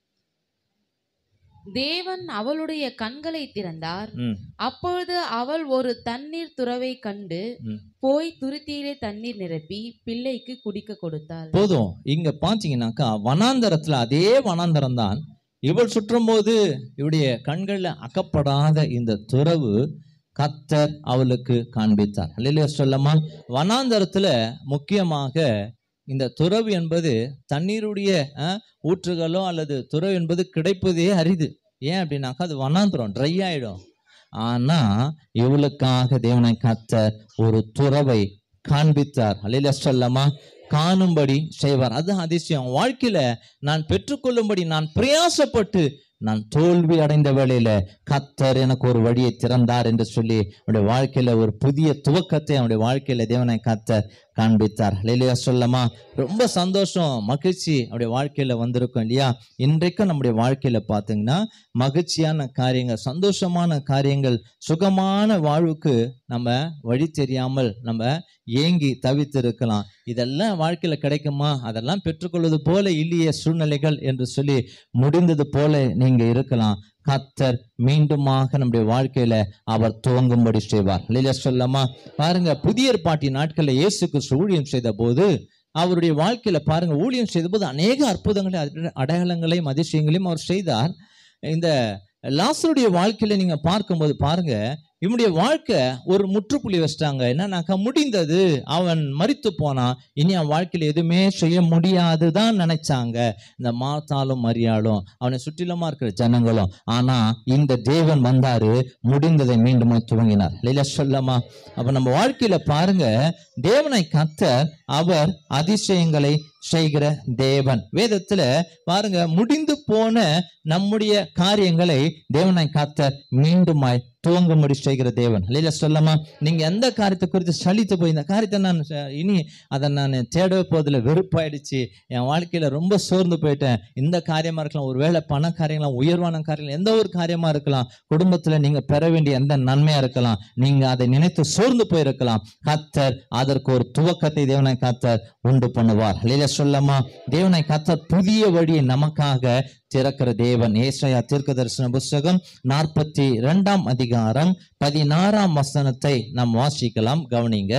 S4: தேவன் அவளுடைய கண்களை திறந்தார்
S2: ம்
S4: அப்பொழுது அவள் ஒரு தண்ணீர் துறவை கண்டு
S2: ம்.
S4: போய் துருத்தியிலே தண்ணீர் நிரப்பி பிள்ளைக்கு குடிக்க கொடுத்தாள்
S2: போதும் இங்க பாத்தீங்கன்னாக்கா வனாந்தரத்துல அதே வனாந்தரம் தான் இவள் சுற்றும் போது இவருடைய கண்கள்ல அகப்படாத இந்த துறவு கத்தர் அவளுக்கு காண்பித்தார் இல்லையா சொல்லமா வனாந்தரத்துல முக்கியமாக இந்த துறவு என்பது தண்ணீருடைய அஹ், ஊற்றுகளோ அல்லது துறவு என்பது கிடைப்பதே அரிது ஏன் அப்படின்னாக்கா அது வனாந்தரம் ட்ரை ஆயிடும் ஆனா இவளுக்காக தேவனை கத்தர் ஒரு துறவை காண்பித்தார் அல்லையா சொல்லமா காணும்படி செய்வார் அது அதிசயம் வாழ்க்கையில நான் பெற்றுக்கொள்ளும்படி நான் பிரயாசப்பட்டு நான் தோல்வி அடைந்த வேளையில கத்தர் எனக்கு ஒரு வழியை திறந்தார் என்று சொல்லி அவருடைய வாழ்க்கையில ஒரு புதிய துவக்கத்தை அவருடைய வாழ்க்கையில தேவனை கத்தர் காண்பித்தார் இல்லையா சொல்லமா ரொம்ப சந்தோஷம் மகிழ்ச்சி அவருடைய வாழ்க்கையில வந்திருக்கும் இல்லையா இன்றைக்கும் நம்முடைய வாழ்க்கையில பார்த்தீங்கன்னா மகிழ்ச்சியான காரியங்கள் சந்தோஷமான காரியங்கள் சுகமான வாழ்வுக்கு நம்ம வழி தெரியாமல் நம்ம ஏங்கி தவித்து இருக்கலாம் இதெல்லாம் வாழ்க்கையில கிடைக்குமா அதெல்லாம் பெற்றுக்கொள்வது போல இல்லையே சூழ்நிலைகள் என்று சொல்லி முடிந்தது போல நீங்க இருக்கலாம் கத்தர் மீண்டுமாக நம்முடைய வாழ்க்கையில அவர் துவங்கும்படி செய்வார் இல்லையா சொல்லமா பாருங்க புதிய ஏற்பாட்டின் நாட்கள்ல இயேசு கிறிஸ்து ஊழியம் செய்த போது அவருடைய வாழ்க்கையில பாருங்க ஊழியம் செய்த போது அநேக அற்புதங்களை அட- அடையாளங்களையும் அதிசயங்களையும் அவர் செய்தார் இந்த லாசருடைய வாழ்க்கையில நீங்க பார்க்கும்போது பாருங்க இவனுடைய வாழ்க்கை ஒரு முற்றுப்புள்ளி வச்சிட்டாங்க என்னன்னாக்கா முடிந்தது அவன் மரித்து போனான் இனி அவன் வாழ்க்கையில எதுவுமே செய்ய முடியாதுதான் நினைச்சாங்க இந்த மாத்தாலும் மரியாளும் அவனை சுற்றிலுமா இருக்கிற ஜனங்களும் ஆனா இந்த தேவன் வந்தாரு முடிந்ததை மீண்டும் துவங்கினார் இல்லையா சொல்லமா அப்ப நம்ம வாழ்க்கையில பாருங்க தேவனை கத்தர் அவர் அதிசயங்களை செய்கிற தேவன் வேதத்துல பாருங்க முடிந்து போன நம்முடைய காரியங்களை தேவனை கத்தர் மீண்டுமாய் துவங்கும்படி செய்கிற தேவன் இல்லையா சொல்லமா நீங்க எந்த காரியத்தை குறித்து சலித்து போய் இந்த காரியத்தை நான் ச- இனி அதை நான் தேடவே போதில் வெறுப்பாயிடுச்சு என் வாழ்க்கையில ரொம்ப சோர்ந்து போயிட்டேன் இந்த காரியமா இருக்கலாம் ஒருவேளை பண காரியங்களா உயர்வான காரியங்கள் எந்த ஒரு காரியமா இருக்கலாம் குடும்பத்துல நீங்க பெற வேண்டிய எந்த நன்மையா இருக்கலாம் நீங்க அதை நினைத்து சோர்ந்து போயிருக்கலாம் கத்தர் அதற்கு ஒரு துவக்கத்தை தேவனை கத்தர் உண்டு பண்ணுவார் இல்லையா சொல்லமா தேவனை கத்தர் புதிய வழியை நமக்காக திறக்கிற தேவன் ஏசாயா தீர்க்க தரிசன புஸ்தகம் நாற்பத்தி இரண்டாம் அதிகாரம் பதினாறாம் வசனத்தை நாம் வாசிக்கலாம் கவனிங்க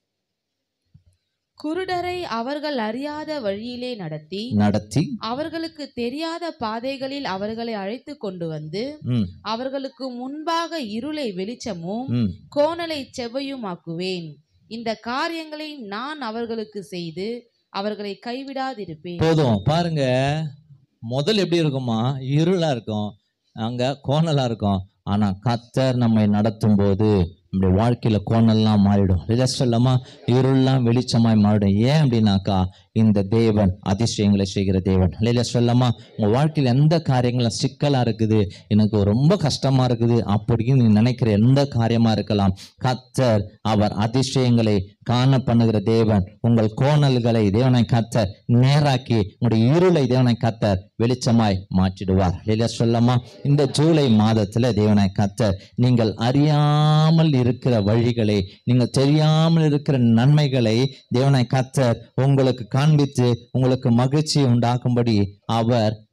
S4: குருடரை அவர்கள் அறியாத வழியிலே நடத்தி
S2: நடத்தி
S4: அவர்களுக்கு தெரியாத பாதைகளில் அவர்களை அழைத்து கொண்டு வந்து
S2: ம்
S4: அவர்களுக்கு முன்பாக இருளை வெளிச்சமும்
S2: ம்
S4: கோணலை செவ்வையுமாக்குவேன் இந்த காரியங்களை நான் அவர்களுக்கு செய்து அவர்களை கைவிடாதிருப்பேன்
S2: போதும் பாருங்க முதல் எப்படி இருக்குமா இருளா இருக்கும் அங்க கோணலா இருக்கும் ஆனா கத்தர் நம்மை நடத்தும் போது நம்முடைய வாழ்க்கையில கோணல்லாம் மாறிடும் இதை சொல்லமா இருள்லாம் வெளிச்சமாய் மாறிடும் ஏன் அப்படின்னாக்கா இந்த தேவன் அதிசயங்களை செய்கிற தேவன் இல்லையா சொல்லமா உங்க வாழ்க்கையில எந்த காரியங்களும் சிக்கலா இருக்குது எனக்கு ரொம்ப கஷ்டமா இருக்குது அப்படின்னு நீ நினைக்கிற எந்த காரியமா இருக்கலாம் கத்தர் அவர் அதிசயங்களை காண பண்ணுகிற தேவன் உங்கள் கோணல்களை தேவனை கத்தர் நேராக்கி உங்களுடைய இருளை தேவனை கத்தர் வெளிச்சமாய் மாற்றிடுவார் இல்லையா சொல்லமா இந்த ஜூலை மாதத்துல தேவனை கத்தர் நீங்கள் அறியாமல் இருக்கிற வழிகளை நீங்கள் தெரியாமல் இருக்கிற நன்மைகளை தேவனை கத்தர் உங்களுக்கு காண்பித்து உங்களுக்கு மகிழ்ச்சி உண்டாக்கும்படி அவர்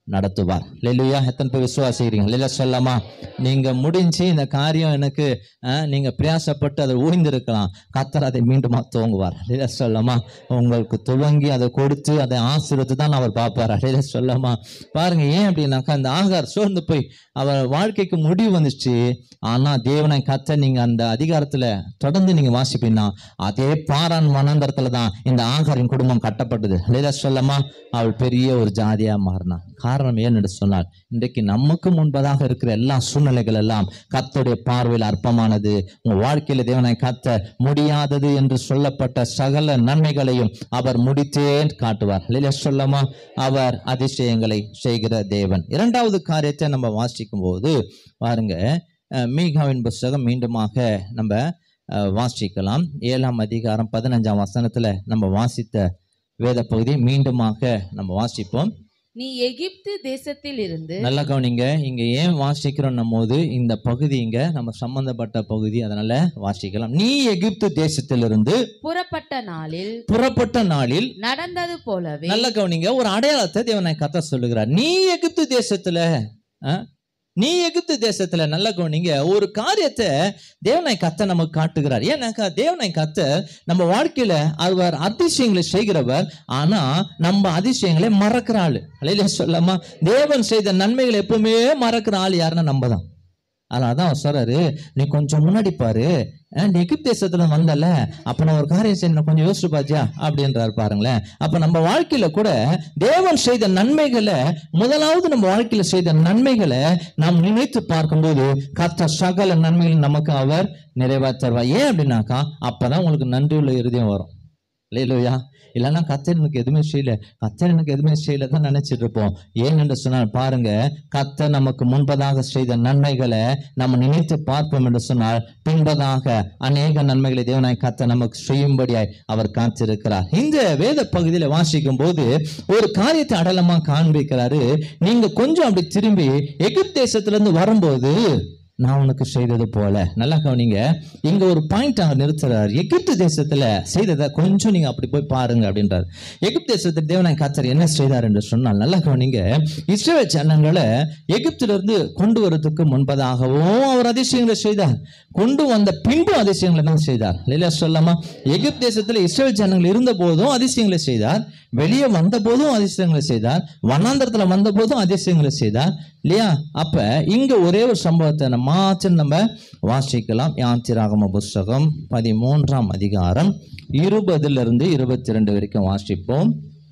S2: நடத்துவார் லெலுயா எத்தனை பேர் விசுவாசிக்கிறீங்க இல்லையா சொல்லாமா நீங்க முடிஞ்சு இந்த காரியம் எனக்கு அஹ், நீங்க பிரயாசப்பட்டு அதை ஓய்ந்திருக்கலாம் கத்தர் அதை மீண்டுமா துவங்குவார் இல்லையா சொல்லாமா உங்களுக்கு துவங்கி அதை கொடுத்து அதை ஆசீர்வத்து தான் அவர் பார்ப்பார் இல்லையா சொல்லாமா பாருங்க ஏன் அப்படின்னாக்கா அந்த ஆகார் சோர்ந்து போய் அவர் வாழ்க்கைக்கு முடிவு வந்துச்சு ஆனா தேவனை கத்த நீங்க அந்த அதிகாரத்துல தொடர்ந்து நீங்க வாசிப்பீங்கன்னா அதே பாரான் வனாந்தரத்துல தான் இந்த ஆகாரின் குடும்பம் கட்டப்பட்டது இல்லையா சொல்லமா அவள் பெரிய ஒரு ஜாதியா மாறினா காரணம் ஏன்னு சொன்னால் இன்றைக்கு நமக்கு முன்பதாக இருக்கிற எல்லா சூழ்நிலைகள் எல்லாம் கர்த்தருடைய பார்வையில் அற்பமானது உங்க வாழ்க்கையில தேவனை கத்த முடியாதது என்று சொல்லப்பட்ட சகல நன்மைகளையும் அவர் முடித்தே காட்டுவார் இல்லையா சொல்லமா அவர் அதிசயங்களை செய்கிற தேவன் இரண்டாவது காரியத்தை நம்ம வாசிக்கும் போது பாருங்க அஹ், மீகாவின் புஸ்தகம் மீண்டுமாக நம்ம அஹ், வாசிக்கலாம் ஏழாம் அதிகாரம் பதினஞ்சாம் வசனத்துல நம்ம வாசித்த வேத பகுதி மீண்டுமாக நம்ம வாசிப்போம்
S4: நீ எகிப்து தேசத்தில் இருந்து
S2: நல்லா கவனிங்க இங்க ஏன் வாசிக்கிறோம் போது இந்த பகுதி இங்க நம்ம சம்பந்தப்பட்ட பகுதி அதனால வாசிக்கலாம் நீ எகிப்து தேசத்திலிருந்து
S4: புறப்பட்ட நாளில்
S2: புறப்பட்ட நாளில்
S4: நடந்தது போலவே
S2: நல்ல கவனிங்க ஒரு அடையாளத்தை தேவனை கத்த சொல்லுகிறார் நீ எகிப்து தேசத்துல ஆ? நீ எகிப்து தேசத்துல நல்ல கவனிங்க ஒரு காரியத்தை தேவனை கத்த நமக்கு காட்டுகிறார் ஏன்னாக்கா தேவனை கத்த நம்ம வாழ்க்கையில அவர் அதிசயங்களை செய்கிறவர் ஆனா நம்ம அதிசயங்களை மறக்கிற ஆளு அலையில சொல்லாமா தேவன் செய்த நன்மைகளை எப்பவுமே மறக்கிற ஆள் யாருன்னா நம்ம தான் அதனாலதான் அவர் சொல்றாரு நீ கொஞ்சம் முன்னாடி பாரு அஹ், நீ எகிப்து தேசத்துல வந்தல அப்ப நான் ஒரு காரியம் செய்யணும் கொஞ்சம் யோசிச்சு பாத்தியா அப்படின்றாரு பாருங்களேன் அப்ப நம்ம வாழ்க்கையில கூட தேவன் செய்த நன்மைகளை முதலாவது நம்ம வாழ்க்கையில செய்த நன்மைகளை நாம் நினைத்து பார்க்கும்போது கர்த்த சகல நன்மைகள் நமக்கு அவர் நிறைவேற்றுவார் ஏன் அப்படின்னாக்கா அப்பதான் உங்களுக்கு நன்றியுள்ள இருதயம் வரும் இல்லையா இல்லைன்னா கத்தர் எனக்கு எதுவுமே செய்யல கத்தர் எனக்கு எதுவுமே செய்யல தான் நினைச்சிட்டு இருப்போம் ஏன் என்று சொன்னால் பாருங்க கத்தர் நமக்கு முன்பதாக செய்த நன்மைகளை நம்ம நினைத்து பார்ப்போம் என்று சொன்னால் பின்பதாக அநேக நன்மைகளை தேவனாய் கத்த நமக்கு செய்யும்படியாய் அவர் காத்திருக்கிறார் இந்த வேத பகுதியில வாசிக்கும் போது ஒரு காரியத்தை அடலமா காண்பிக்கிறாரு நீங்க கொஞ்சம் அப்படி திரும்பி எகிப்து தேசத்துல இருந்து வரும்போது நான் உனக்கு செய்தது போல நல்லா கவனிங்க இங்க ஒரு பாயிண்ட் அங்க நிறுத்துறாரு எகிப்து தேசத்துல செய்ததை கொஞ்சம் நீங்க அப்படி போய் பாருங்க அப்படின்றார் எகிப்து தேசத்தில் தேவனாய் கத்தர் என்ன செய்தார் என்று சொன்னால் நல்லா கவனிங்க இஸ்ரேல் ஜனங்களை எகிப்திலிருந்து இருந்து கொண்டு வரதுக்கு முன்பதாகவும் அவர் அதிசயங்களை செய்தார் கொண்டு வந்த பின்பும் அதிசயங்களை தான் செய்தார் இல்லையா சொல்லாமா எகிப்து தேசத்துல இஸ்ரேல் ஜனங்கள் இருந்த போதும் அதிசயங்களை செய்தார் வெளியே வந்த போதும் அதிசயங்களை செய்தார் வனாந்தரத்துல வந்த போதும் அதிசயங்களை செய்தார் இல்லையா அப்ப இங்க ஒரே ஒரு சம்பவத்தை நம்ம மாத்திரம் நம்ம வாசிக்கலாம் யாத்திராகம புஸ்தகம் பதிமூன்றாம் அதிகாரம் இருபதுல இருந்து இருபத்தி ரெண்டு வரைக்கும் வாசிப்போம்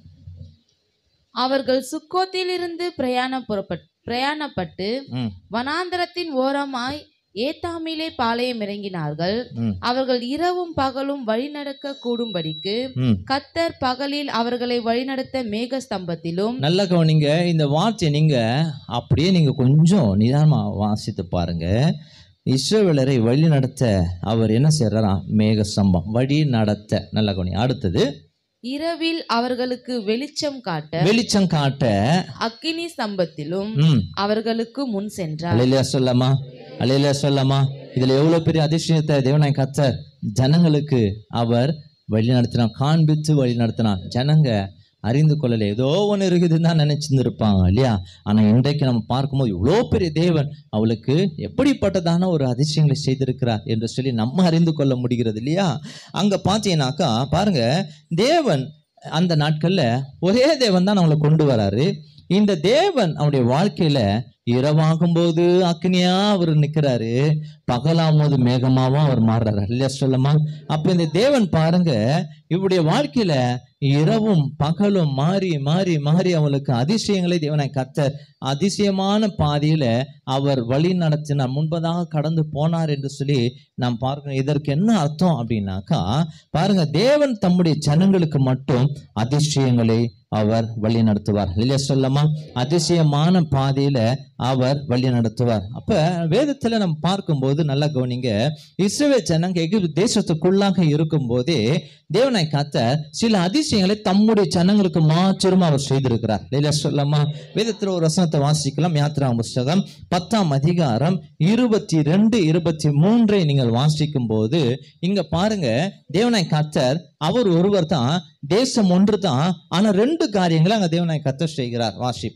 S4: அவர்கள் சுக்கோத்திலிருந்து பிரயாணம் புறப்பட் பிரயாணப்பட்டு
S2: ம்,
S4: வனாந்தரத்தின் ஓரமாய் ஏத்தாமிலே பாளையம் இறங்கினார்கள்
S2: ம்,
S4: அவர்கள் இரவும் பகலும் வழிநடக்க கூடும்படிக்கு
S2: ம்.
S4: கத்தர் பகலில் அவர்களை வழிநடத்த மேக ஸ்தம்பத்திலும்
S2: நல்ல கவனிங்க இந்த வார்த்தையை நீங்க அப்படியே நீங்க கொஞ்சம் நிதானமா வாசித்து பாருங்க இஸ்ரவேலரை வழி நடத்த அவர் என்ன செய்யறாரா மேக சம்பம் வழி நடத்த நல்ல கவனி அடுத்தது
S4: இரவில் அவர்களுக்கு வெளிச்சம் காட்ட
S2: வெளிச்சம் காட்ட
S4: அக்கினி ஸ்தம்பத்திலும்
S2: ம்
S4: அவர்களுக்கு முன் சென்றார்
S2: அலையில சொல்லமா அலையில சொல்லமா இதுல எவ்வளவு பெரிய அதிசயத்தை தேவனாய் கத்தர் ஜனங்களுக்கு அவர் வழி நடத்தினார் காண்பித்து வழி நடத்தினார் ஜனங்க அறிந்து கொள்ளல ஏதோ ஒன்று இருக்குதுன்னு தான் நினைச்சிருந்துருப்பாங்க இல்லையா ஆனா இன்றைக்கு நம்ம பார்க்கும்போது இவ்வளோ பெரிய தேவன் அவளுக்கு எப்படிப்பட்டதான ஒரு அதிசயங்களை செய்திருக்கிறார் என்று சொல்லி நம்ம அறிந்து கொள்ள முடிகிறது இல்லையா அங்க பார்த்தீங்கன்னாக்கா பாருங்க தேவன் அந்த நாட்கள்ல ஒரே தேவன் தான் அவங்களை கொண்டு வராரு இந்த தேவன் அவனுடைய வாழ்க்கையில இரவாகும்போது அக்னியா அவர் நிக்கிறாரு பகலாகும்போது மேகமாவும் அவர் மாறுறாரு இல்லையா சொல்லமா அப்ப இந்த தேவன் பாருங்க இவருடைய வாழ்க்கையில இரவும் பகலும் மாறி மாறி மாறி அவளுக்கு அதிசயங்களை தேவனை கத்தர் அதிசயமான பாதையில அவர் வழி நடத்தினார் முன்பதாக கடந்து போனார் என்று சொல்லி நாம் பார்க்கணும் இதற்கு என்ன அர்த்தம் அப்படின்னாக்கா பாருங்க தேவன் தம்முடைய ஜனங்களுக்கு மட்டும் அதிசயங்களை அவர் வழி நடத்துவார் இல்லையா சொல்லமா அதிசயமான பாதையில அவர் வழி நடத்துவார் அப்ப வேதத்துல நம்ம பார்க்கும்போது நல்லா கவனிங்க இஸ்ரவேல் ஜனங்க எகிப்து தேசத்துக்குள்ளாக இருக்கும் போதே தேவனை காத்த சில அதிசயங்களை தம்முடைய ஜனங்களுக்கு மாத்திரம் அவர் செய்திருக்கிறார் இல்லையா சொல்லமா வேதத்துல ஒரு வசனத்தை வாசிக்கலாம் யாத்ரா புஸ்தகம் பத்தாம் அதிகாரம் இருபத்தி ரெண்டு இருபத்தி மூன்றை நீங்கள் வாசிக்கும் போது இங்க பாருங்க தேவனை கத்தர் அவர் ஒருவர் தான் தேசம் ஒன்று தான் ஆனா ரெண்டு காரியங்களை அங்க தேவனை கத்தர் செய்கிறார் வாசிப்போம்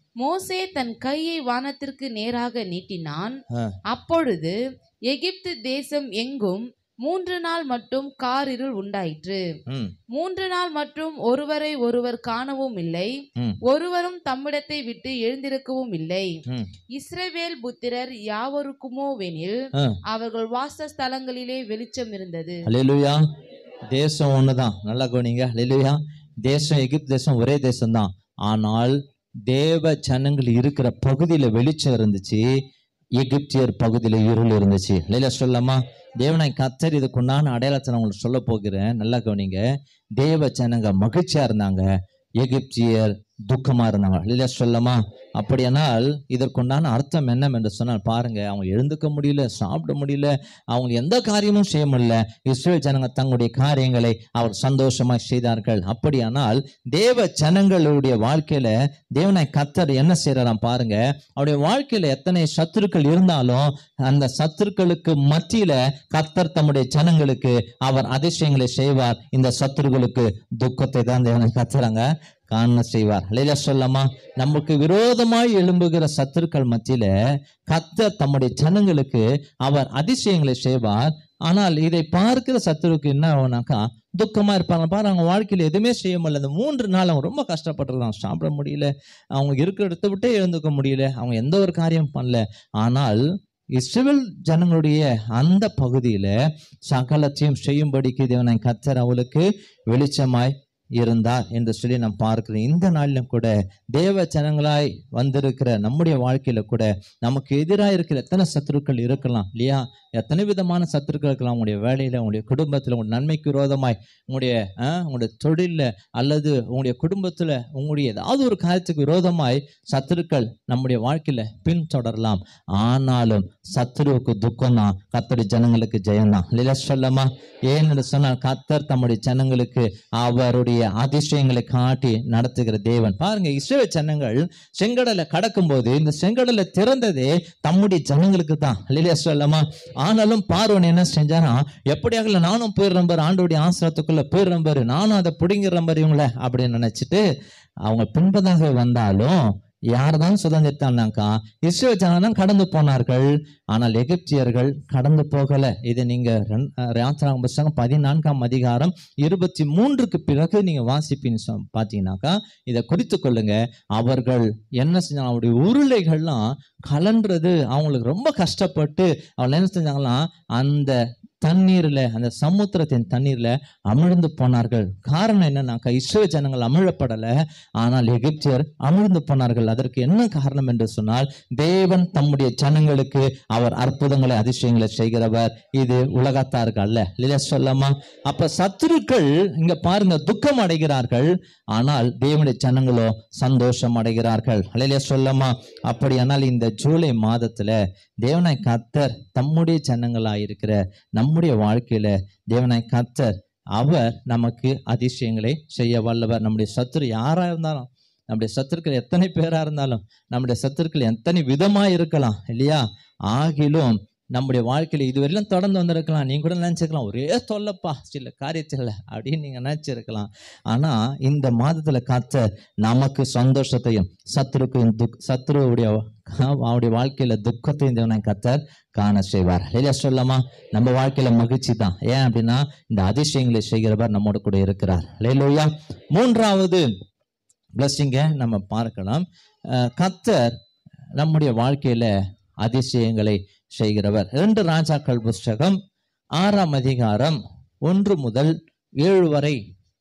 S4: மோசே தன் கையை வானத்திற்கு நேராக நீட்டினான்
S2: ஆ.
S4: அப்பொழுது எகிப்து தேசம் எங்கும் மூன்று நாள் மட்டும் காரிருள் உண்டாயிற்று
S2: ம்
S4: மூன்று நாள் மற்றும் ஒருவரை ஒருவர் காணவும் இல்லை
S2: ம்.
S4: ஒருவரும் தம்மிடத்தை விட்டு எழுந்திருக்கவும் இல்லை
S2: ம்.
S4: இஸ்ரவேல் புத்திரர் யாவருக்குமோவெனில்
S2: ஆ.
S4: அவர்கள் வாசஸ்தலங்களிலே வெளிச்சம் இருந்தது
S2: ஹalleluya தேசம் ஒண்ணுதான் நல்லா கவனிங்க ஹalleluya தேசம் எகிப்து தேசம் ஒரே தேசம்தான் ஆனால் தேவ ஜனங்கள் இருக்கிற பகுதியில வெளிச்சம் இருந்துச்சு எகிப்தியர் பகுதியில இருள் இருந்துச்சு இல்லையா சொல்லலாமா தேவனாய் கத்தர் இதுக்குண்டான அடையாளத்தை நான் உங்களுக்கு சொல்ல போகிறேன் நல்லா கவனிங்க தேவ ஜனங்க மகிழ்ச்சியா இருந்தாங்க எகிப்தியர் துக்கமா இருந்தாங்க இல்லையா சொல்லலாமா அப்படியானால் இதற்குண்டான அர்த்தம் என்னவென்று சொன்னால் பாருங்க அவங்க எழுந்துக்க முடியல சாப்பிட முடியல அவங்க எந்த காரியமும் செய்ய முடியல இஸ்ரேல் ஜனங்க தங்களுடைய காரியங்களை அவர் சந்தோஷமாய் செய்தார்கள் அப்படியானால் தேவ ஜனங்களுடைய வாழ்க்கையில தேவனாய் கத்தர் என்ன செய்யறாராம் பாருங்க அவருடைய வாழ்க்கையில எத்தனை சத்துருக்கள் இருந்தாலும் அந்த சத்துருக்களுக்கு மத்தியில கத்தர் தம்முடைய ஜனங்களுக்கு அவர் அதிசயங்களை செய்வார் இந்த சத்துருக்களுக்கு துக்கத்தை தான் தேவனை கத்துறாங்க காண செய்வார் இல்லையா சொல்லமா நமக்கு விரோதமாய் எழும்புகிற சத்துருக்கள் மத்தியில கத்தர் தம்முடைய ஜனங்களுக்கு அவர் அதிசயங்களை செய்வார் ஆனால் இதை பார்க்கிற சத்துருக்கு என்ன ஆகும்னாக்கா துக்கமா இருப்பாங்க பாரு அவங்க வாழ்க்கையில எதுவுமே செய்ய முடியல இந்த மூன்று நாள் அவங்க ரொம்ப கஷ்டப்பட்டுருக்காங்க சாப்பிட முடியல அவங்க இருக்கிற இடத்த விட்டே எழுந்துக்க முடியல அவங்க எந்த ஒரு காரியம் பண்ணல ஆனால் இஸ்ரவேல் ஜனங்களுடைய அந்த பகுதியில சகலத்தையும் செய்யும்படிக்கு தேவனை கத்தர் அவளுக்கு வெளிச்சமாய் இருந்தார் என்று சொல்லி நாம் பார்க்கிறோம் இந்த நாளிலும் கூட தேவ ஜனங்களாய் வந்திருக்கிற நம்முடைய வாழ்க்கையில கூட நமக்கு எதிராக இருக்கிற எத்தனை சத்துருக்கள் இருக்கலாம் இல்லையா எத்தனை விதமான சத்துருக்கள் இருக்கலாம் உங்களுடைய வேலையில உங்களுடைய குடும்பத்துல உங்களுடைய நன்மைக்கு விரோதமாய் உங்களுடைய ஆஹ், உங்களுடைய தொழில்ல அல்லது உங்களுடைய குடும்பத்துல உங்களுடைய ஏதாவது ஒரு காரியத்துக்கு விரோதமாய் சத்துருக்கள் நம்முடைய வாழ்க்கையில பின்தொடரலாம் ஆனாலும் சத்துருவுக்கு துக்கம் தான் கத்தடி ஜனங்களுக்கு ஜெயம்தான் இல்லையா சொல்லமா ஏன்னு சொன்னால் கத்தர் தம்முடைய ஜனங்களுக்கு அவருடைய அதிசயங்களை காட்டி நடத்துகிற தேவன் பாருங்க இஸ்ரேல் ஜனங்கள் செங்கடலை கடக்கும்போது இந்த செங்கடலை திறந்ததே தம்முடைய ஜனங்களுக்கு தான் இல்லையா சொல்லமா ஆனாலும் பார்வன் என்ன செஞ்சானா எப்படியாக நானும் போயிடுறேன் பாரு ஆண்டோடைய ஆசிரத்துக்குள்ள போயிடுறேன் பாரு நானும் அதை பிடிங்கிற மாதிரி இவங்கள அப்படின்னு நினைச்சிட்டு அவங்க பின்பதாக வந்தாலும் யார் தான் சுதந்திரத்தானாக்கா இஸ்ரேல் ஜனங்கள் தான் கடந்து போனார்கள் ஆனால் எகிப்தியர்கள் கடந்து போகல இது நீங்க ரெண்- அஹ் யாத்திராகம புஸ்தகம் பதினான்காம் அதிகாரம் இருபத்தி மூன்றுக்கு பிறகு நீங்க வாசிப்பீங்க சொ- பார்த்தீங்கன்னாக்கா இதை குறித்து கொள்ளுங்க அவர்கள் என்ன செஞ்சாங்க அவருடைய உருளைகள்லாம் கலன்றது அவங்களுக்கு ரொம்ப கஷ்டப்பட்டு அவங்க என்ன செஞ்சாங்களாம் அந்த தண்ணீர்ல அந்த சமுத்திரத்தின் தண்ணீர்ல அமிழ்ந்து போனார்கள் காரணம் என்னன்னாக்கா இஸ்ரோ ஜனங்கள் அமிழப்படல ஆனால் எகிப்தியர் அமிழ்ந்து போனார்கள் அதற்கு என்ன காரணம் என்று சொன்னால் தேவன் தம்முடைய ஜனங்களுக்கு அவர் அற்புதங்களை அதிசயங்களை செய்கிறவர் இது உலகத்தாருக்கு அல்ல இல்லையா சொல்லமா அப்ப சத்துருக்கள் இங்க பாருங்க துக்கம் அடைகிறார்கள் ஆனால் தேவனுடைய ஜனங்களோ சந்தோஷம் அடைகிறார்கள் இல்லையா சொல்லமா அப்படியானால் இந்த ஜூலை மாதத்துல தேவனாய் கத்தர் தம்முடைய ஜனங்களாயிருக்கிற நம்முடைய வாழ்க்கையில தேவனாய் கத்தர் அவர் நமக்கு அதிசயங்களை செய்ய வல்லவர் நம்முடைய சத்துரு யாரா இருந்தாலும் நம்முடைய சத்துருக்கள் எத்தனை பேரா இருந்தாலும் நம்முடைய சத்துருக்கள் எத்தனை விதமா இருக்கலாம் இல்லையா ஆகிலும் நம்முடைய வாழ்க்கையில இதுவரையிலும் தொடர்ந்து வந்திருக்கலாம் நீங்க கூட நினைச்சிருக்கலாம் ஒரே தொல்லப்பா சில காரியத்தில் அப்படின்னு நீங்க நினைச்சிருக்கலாம் ஆனா இந்த மாதத்துல காத்த நமக்கு சந்தோஷத்தையும் சத்துருக்கும் துக் சத்துருவுடைய அவருடைய வாழ்க்கையில துக்கத்தையும் தேவனை கத்தர் காண செய்வார் இல்லையா சொல்லலாமா நம்ம வாழ்க்கையில மகிழ்ச்சி தான் ஏன் அப்படின்னா இந்த அதிசயங்களை செய்கிறவர் நம்மோடு கூட இருக்கிறார் இல்லையா மூன்றாவது பிளஸ்ஸிங்க நம்ம பார்க்கலாம் அஹ் கத்தர் நம்முடைய வாழ்க்கையில அதிசயங்களை செய்கிறவர் இரண்டு ராஜாக்கள் புஸ்தகம் ஆறாம் அதிகாரம் ஒன்று முதல் ஏழு வரை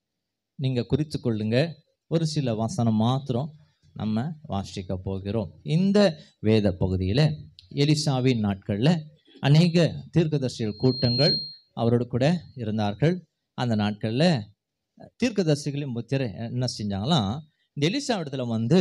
S2: நீங்க குறித்து கொள்ளுங்க ஒரு சில வசனம் மாத்திரம் நம்ம வாசிக்க போகிறோம் இந்த வேத பகுதியில எலிசாவின் நாட்கள்ல அநேக தீர்க்கதரிசிகள் கூட்டங்கள் அவரோடு கூட இருந்தார்கள் அந்த நாட்கள்ல தீர்க்கதரிசிகளின் முத்திரை என்ன செஞ்சாங்களாம் இந்த எலிசா இடத்துல வந்து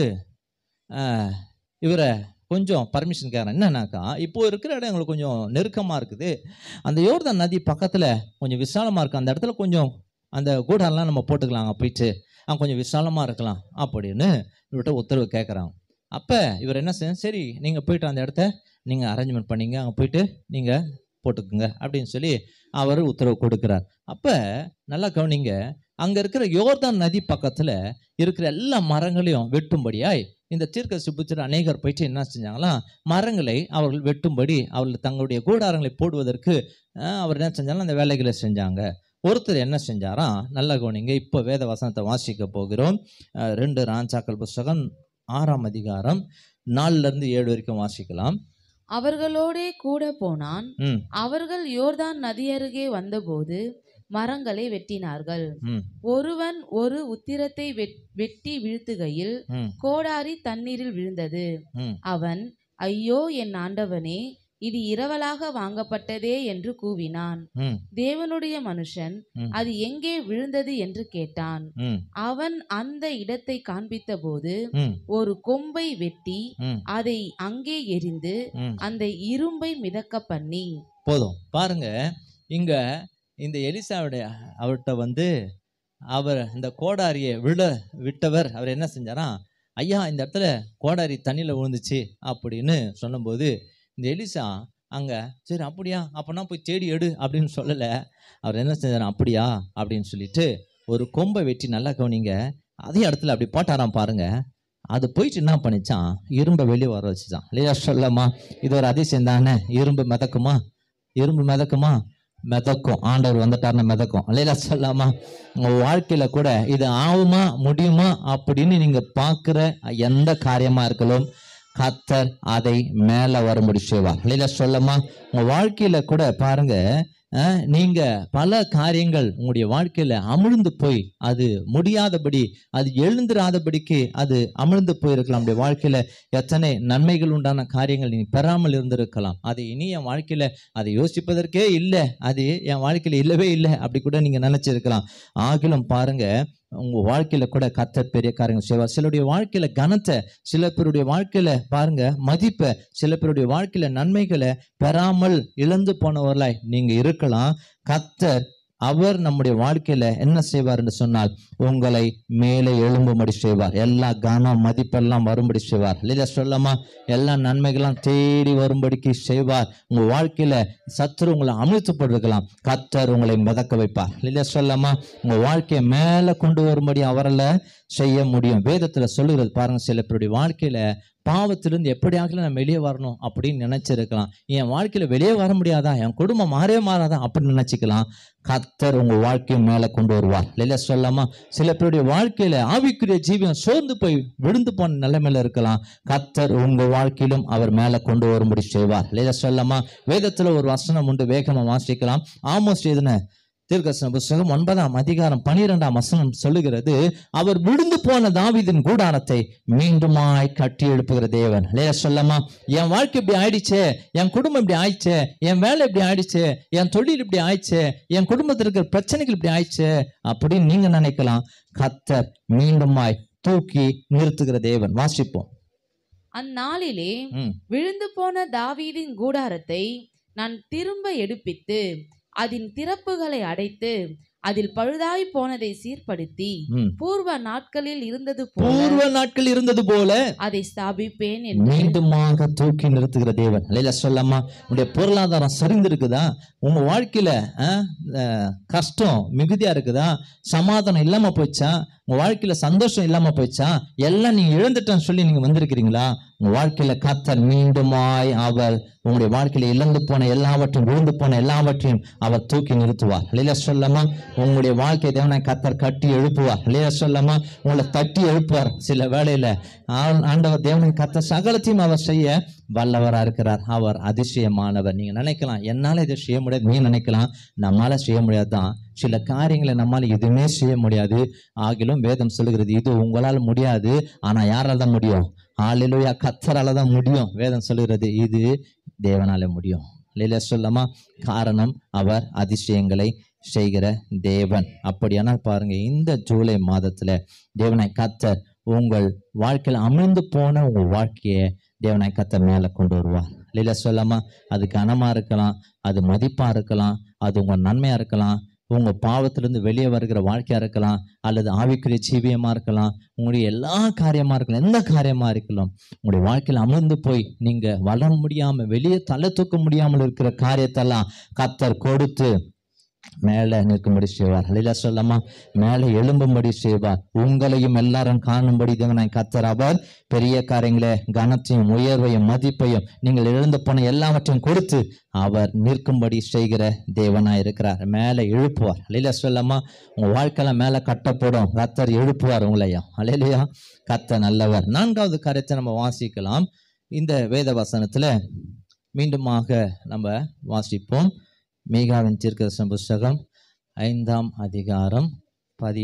S2: ஆஹ், இவரை கொஞ்சம் பர்மிஷன் கேட்குறேன் என்னன்னாக்கா இப்போ இருக்கிற இடம் எங்களுக்கு கொஞ்சம் நெருக்கமாக இருக்குது அந்த யோர்தான் நதி பக்கத்தில் கொஞ்சம் விசாலமாக இருக்குது அந்த இடத்துல கொஞ்சம் அந்த கூடாரெலாம் நம்ம போட்டுக்கலாம் அங்கே போயிட்டு அங்கே கொஞ்சம் விசாலமாக இருக்கலாம் அப்படின்னு இவர்கிட்ட உத்தரவு கேட்குறாங்க அப்போ இவர் என்ன செய்ய சரி நீங்கள் போயிட்டு அந்த இடத்த நீங்கள் அரேஞ்ச்மெண்ட் பண்ணீங்க அங்கே போயிட்டு நீங்கள் போட்டுக்குங்க அப்படின்னு சொல்லி அவர் உத்தரவு கொடுக்குறார் அப்போ நல்லா கவனிங்க அங்கே இருக்கிற யோர்தான் நதி பக்கத்தில் இருக்கிற எல்லா மரங்களையும் வெட்டும்படியாய் இந்த தீர்க்கதரிசி புத்திர அநேகர் போயிட்டு என்ன செஞ்சாங்களாம் மரங்களை அவர்கள் வெட்டும்படி அவர்கள் தங்களுடைய கூடாரங்களை போடுவதற்கு அஹ், அவர் என்ன செஞ்சாலும் அந்த வேலைகளை செஞ்சாங்க ஒருத்தர் என்ன செஞ்சாராம் நல்ல கவனிங்க இப்போ வேத வசனத்தை வாசிக்க போகிறோம் அஹ், ரெண்டு ராஞ்சாக்கள் புஸ்தகம் ஆறாம் அதிகாரம் நாலுல இருந்து ஏழு வரைக்கும் வாசிக்கலாம்
S4: அவர்களோடே கூட போனான்
S2: ம்
S4: அவர்கள் யோர்தான் நதியருகே வந்தபோது மரங்களை வெட்டினார்கள்
S2: ம்
S4: ஒருவன் ஒரு உத்திரத்தை வெட்- வெட்டி வீழ்த்துகையில்
S2: ம்
S4: கோடாரி தண்ணீரில் விழுந்தது
S2: ம்
S4: அவன் ஐயோ என் ஆண்டவனே இது இரவலாக வாங்கப்பட்டதே என்று கூவினான்
S2: ம்
S4: தேவனுடைய மனுஷன்
S2: ம்.
S4: அது எங்கே விழுந்தது என்று கேட்டான்
S2: ம்
S4: அவன் அந்த இடத்தை காண்பித்தபோது
S2: ம்
S4: ஒரு கொம்பை வெட்டி
S2: ம்
S4: அதை அங்கே எரிந்து
S2: ம்
S4: அந்த இரும்பை மிதக்க பண்ணி
S2: போதும் பாருங்க இங்க இந்த எலிசாவுடைய அவர்கிட்ட வந்து அவர் இந்த கோடாரியை விழ விட்டவர் அவர் என்ன செஞ்சாராம் ஐயா இந்த இடத்துல கோடாரி தண்ணியில் விழுந்துச்சு அப்படின்னு சொன்னபோது இந்த எலிசா அங்கே சரி அப்படியா அப்போனா போய் தேடி எடு அப்படின்னு சொல்லலை அவர் என்ன செஞ்சாராம் அப்படியா அப்படின்னு சொல்லிட்டு ஒரு கொம்பை வெட்டி நல்லா கவனிங்க அதே இடத்துல அப்படி போட்டாராம் பாருங்க அது போயிட்டு என்ன பண்ணிச்சான் இரும்பை வெளியே வர வச்சுச்சான் இல்லையா சொல்லம்மா இது ஒரு அதிசயம் தானே இரும்பு மிதக்குமா இரும்பு மிதக்குமா மிதக்கும் ஆண்டவர் வந்துட்டாருன்னா மிதக்கும் இல்லையா சொல்லாமா உங்க வாழ்க்கையில கூட இது ஆகுமா முடியுமா அப்படின்னு நீங்க பார்க்குற எந்த காரியமா இருக்கலாம் கத்தர் அதை மேல வரும்படி செய்வார் இல்லையா சொல்லமா உங்க வாழ்க்கையில கூட பாருங்க அஹ், நீங்க பல காரியங்கள் உங்களுடைய வாழ்க்கையில அமிழ்ந்து போய் அது முடியாதபடி அது எழுந்திராதபடிக்கு அது அமிழ்ந்து போயிருக்கலாம் உங்களுடைய வாழ்க்கையில எத்தனை நன்மைகள் உண்டான காரியங்கள் நீ பெறாமல் இருந்திருக்கலாம் அது இனி என் வாழ்க்கையில அதை யோசிப்பதற்கே இல்லை அது என் வாழ்க்கையில இல்லவே இல்லை அப்படி கூட நீங்க நினைச்சிருக்கலாம் ஆகிலும் பாருங்க உங்க வாழ்க்கையில கூட கத்தர் பெரிய காரியங்கள் செய்வார் சிலருடைய வாழ்க்கையில கனத்தை சில பேருடைய வாழ்க்கையில பாருங்க மதிப்பை சில பேருடைய வாழ்க்கையில நன்மைகளை பெறாமல் இழந்து போனவர்களாய் நீங்க இருக்கலாம் கத்தர் அவர் நம்முடைய வாழ்க்கையில என்ன செய்வார் என்று சொன்னால் உங்களை மேலே எழும்பும்படி செய்வார் எல்லா கனம் மதிப்பெல்லாம் வரும்படி செய்வார் இல்லையா சொல்லமா எல்லா நன்மைகளாம் தேடி வரும்படிக்கு செய்வார் உங்க வாழ்க்கையில சத்துரு உங்களை அமிழ்த்தப்படுக்கலாம் கத்தர் உங்களை மிதக்க வைப்பார் இல்லையா சொல்லமா உங்க வாழ்க்கையை மேல கொண்டு வரும்படி அவரால் செய்ய முடியும் வேதத்துல சொல்லுகிறது பாருங்க சில பேருடைய வாழ்க்கையில பாவத்திலிருந்து எப்படியாக நான் வெளியே வரணும் அப்படின்னு நினைச்சிருக்கலாம் என் வாழ்க்கையில வெளியே வர முடியாதா என் குடும்பம் மாறவே மாறாதா அப்படின்னு நினைச்சுக்கலாம் கத்தர் உங்க வாழ்க்கையை மேல கொண்டு வருவார் இல்லையா சொல்லாமா சில பேருடைய வாழ்க்கையில ஆவிக்குரிய ஜீவியம் சோர்ந்து போய் விழுந்து போன நிலைமையில இருக்கலாம் கத்தர் உங்க வாழ்க்கையிலும் அவர் மேல கொண்டு வரும்படி செய்வார் இல்லையா சொல்லாமா வேதத்துல ஒரு வசனம் உண்டு வேகமா வாசிக்கலாம் ஆமோஸ் எதுன தீர்க்கசன புஸ்தகம் ஒன்பதாம் அதிகாரம் பனிரெண்டாம் வசனம் சொல்லுகிறது அவர் விழுந்து போன தாவீதின் கூடாரத்தை மீண்டுமாய் கட்டி எழுப்புகிற தேவன் இல்லையா சொல்லமா என் வாழ்க்கை இப்படி ஆயிடுச்சே என் குடும்பம் இப்படி ஆயிடுச்சே என் வேலை இப்படி ஆயிடுச்சே என் தொழில் இப்படி ஆயிடுச்சே என் குடும்பத்தில் இருக்கிற பிரச்சனைகள் இப்படி ஆயிடுச்சே அப்படின்னு நீங்க நினைக்கலாம் கத்தர் மீண்டுமாய் தூக்கி நிறுத்துகிற தேவன் வாசிப்போம்
S4: அந்நாளிலே
S2: ம்
S4: விழுந்து போன தாவீதின் கூடாரத்தை நான் திரும்ப எடுப்பித்து அதன் திறப்புகளை அடைத்து அதில் பழுதாய் போனதை சீர்படுத்தி
S2: ம்
S4: பூர்வ நாட்களில் இருந்தது போல
S2: பூர்வ நாட்கள் இருந்தது போல
S4: அதை ஸ்தாபிப்பேன் என்று
S2: மீண்டுமாக தூக்கி நிறுத்துகிற தேவன் இல்லையா சொல்லம்மா உங்களுடைய பொருளாதாரம் சரிந்திருக்குதா உங்க வாழ்க்கையில அஹ், அஹ், கஷ்டம் மிகுதியா இருக்குதா சமாதானம் இல்லாம போச்சா உங்க வாழ்க்கையில சந்தோஷம் இல்லாம போச்சா எல்லாம் நீங்க இழந்துட்டேன்னு சொல்லி நீங்க வந்திருக்கிறீங்களா உங்க வாழ்க்கையில கத்தர் மீண்டுமாய் அவர் உங்களுடைய வாழ்க்கையில இழந்து போன எல்லாவற்றையும் விழுந்து போன எல்லாவற்றையும் அவர் தூக்கி நிறுத்துவார் இல்லையா சொல்லமா உங்களுடைய வாழ்க்கை தேவனை கத்தர் கட்டி எழுப்புவார் இல்லையா சொல்லமா உங்களை தட்டி எழுப்புவார் சில வேளையில ஆ- ஆண்டவர் தேவனை கத்த சகலத்தையும் அவர் செய்ய வல்லவரா இருக்கிறார் அவர் அதிசயமானவர் நீங்க நினைக்கலாம் என்னால இதை செய்ய முடியாது நீ நினைக்கலாம் நம்மால செய்ய முடியாதுதான் சில காரியங்களை நம்மால எதுவுமே செய்ய முடியாது ஆகிலும் வேதம் சொல்லுகிறது இது உங்களால் முடியாது ஆனா யாரால தான் முடியும் ஆளிலுயா கத்தரால தான் முடியும் வேதம் சொல்லுகிறது இது தேவனால முடியும் இல்லையா சொல்லமா காரணம் அவர் அதிசயங்களை செய்கிற தேவன் அப்படியானால் பாருங்க இந்த ஜூலை மாதத்துல தேவனை கத்தர் உங்கள் வாழ்க்கையில் அமிழ்ந்து போன உங்க வாழ்க்கையை தேவனை கத்தர் மேல கொண்டு வருவார் இல்லையா சொல்லாமா அது கனமா இருக்கலாம் அது மதிப்பா இருக்கலாம் அது உங்க நன்மையா இருக்கலாம் உங்க பாவத்திலிருந்து வெளியே வருகிற வாழ்க்கையா இருக்கலாம் அல்லது ஆவிக்குரிய ஜீவியமா இருக்கலாம் உங்களுடைய எல்லா காரியமா இருக்கலாம் எந்த காரியமா இருக்கலாம் உங்களுடைய வாழ்க்கையில் அமர்ந்து போய் நீங்க வளர முடியாம வெளியே தலை தூக்க முடியாமல் இருக்கிற காரியத்தெல்லாம் கத்தர் கொடுத்து மேலே நிற்கும்படி செய்வார் அல்ல சொல்லாமா மேலே எழும்பும்படி செய்வார் உங்களையும் எல்லாரும் காணும்படி தேவனாய் கத்தர் அவர் பெரிய காரியங்களே கனத்தையும் உயர்வையும் மதிப்பையும் நீங்கள் இழந்து போன எல்லாவற்றையும் கொடுத்து அவர் நிற்கும்படி செய்கிற தேவனாய் இருக்கிறார் மேலே எழுப்புவார் அல்ல சொல்லாமா உங்க வாழ்க்கையில மேலே கட்டப்படும் கத்தர் எழுப்புவார் உங்களையும் அல்லையா கத்த நல்லவர் நான்காவது காரியத்தை நம்ம வாசிக்கலாம் இந்த வேத வசனத்துல மீண்டுமாக நம்ம வாசிப்போம் மீகாவின் தீர்க்கதரிசன புஸ்தகம் ஐந்தாம் அதிகாரம் பதி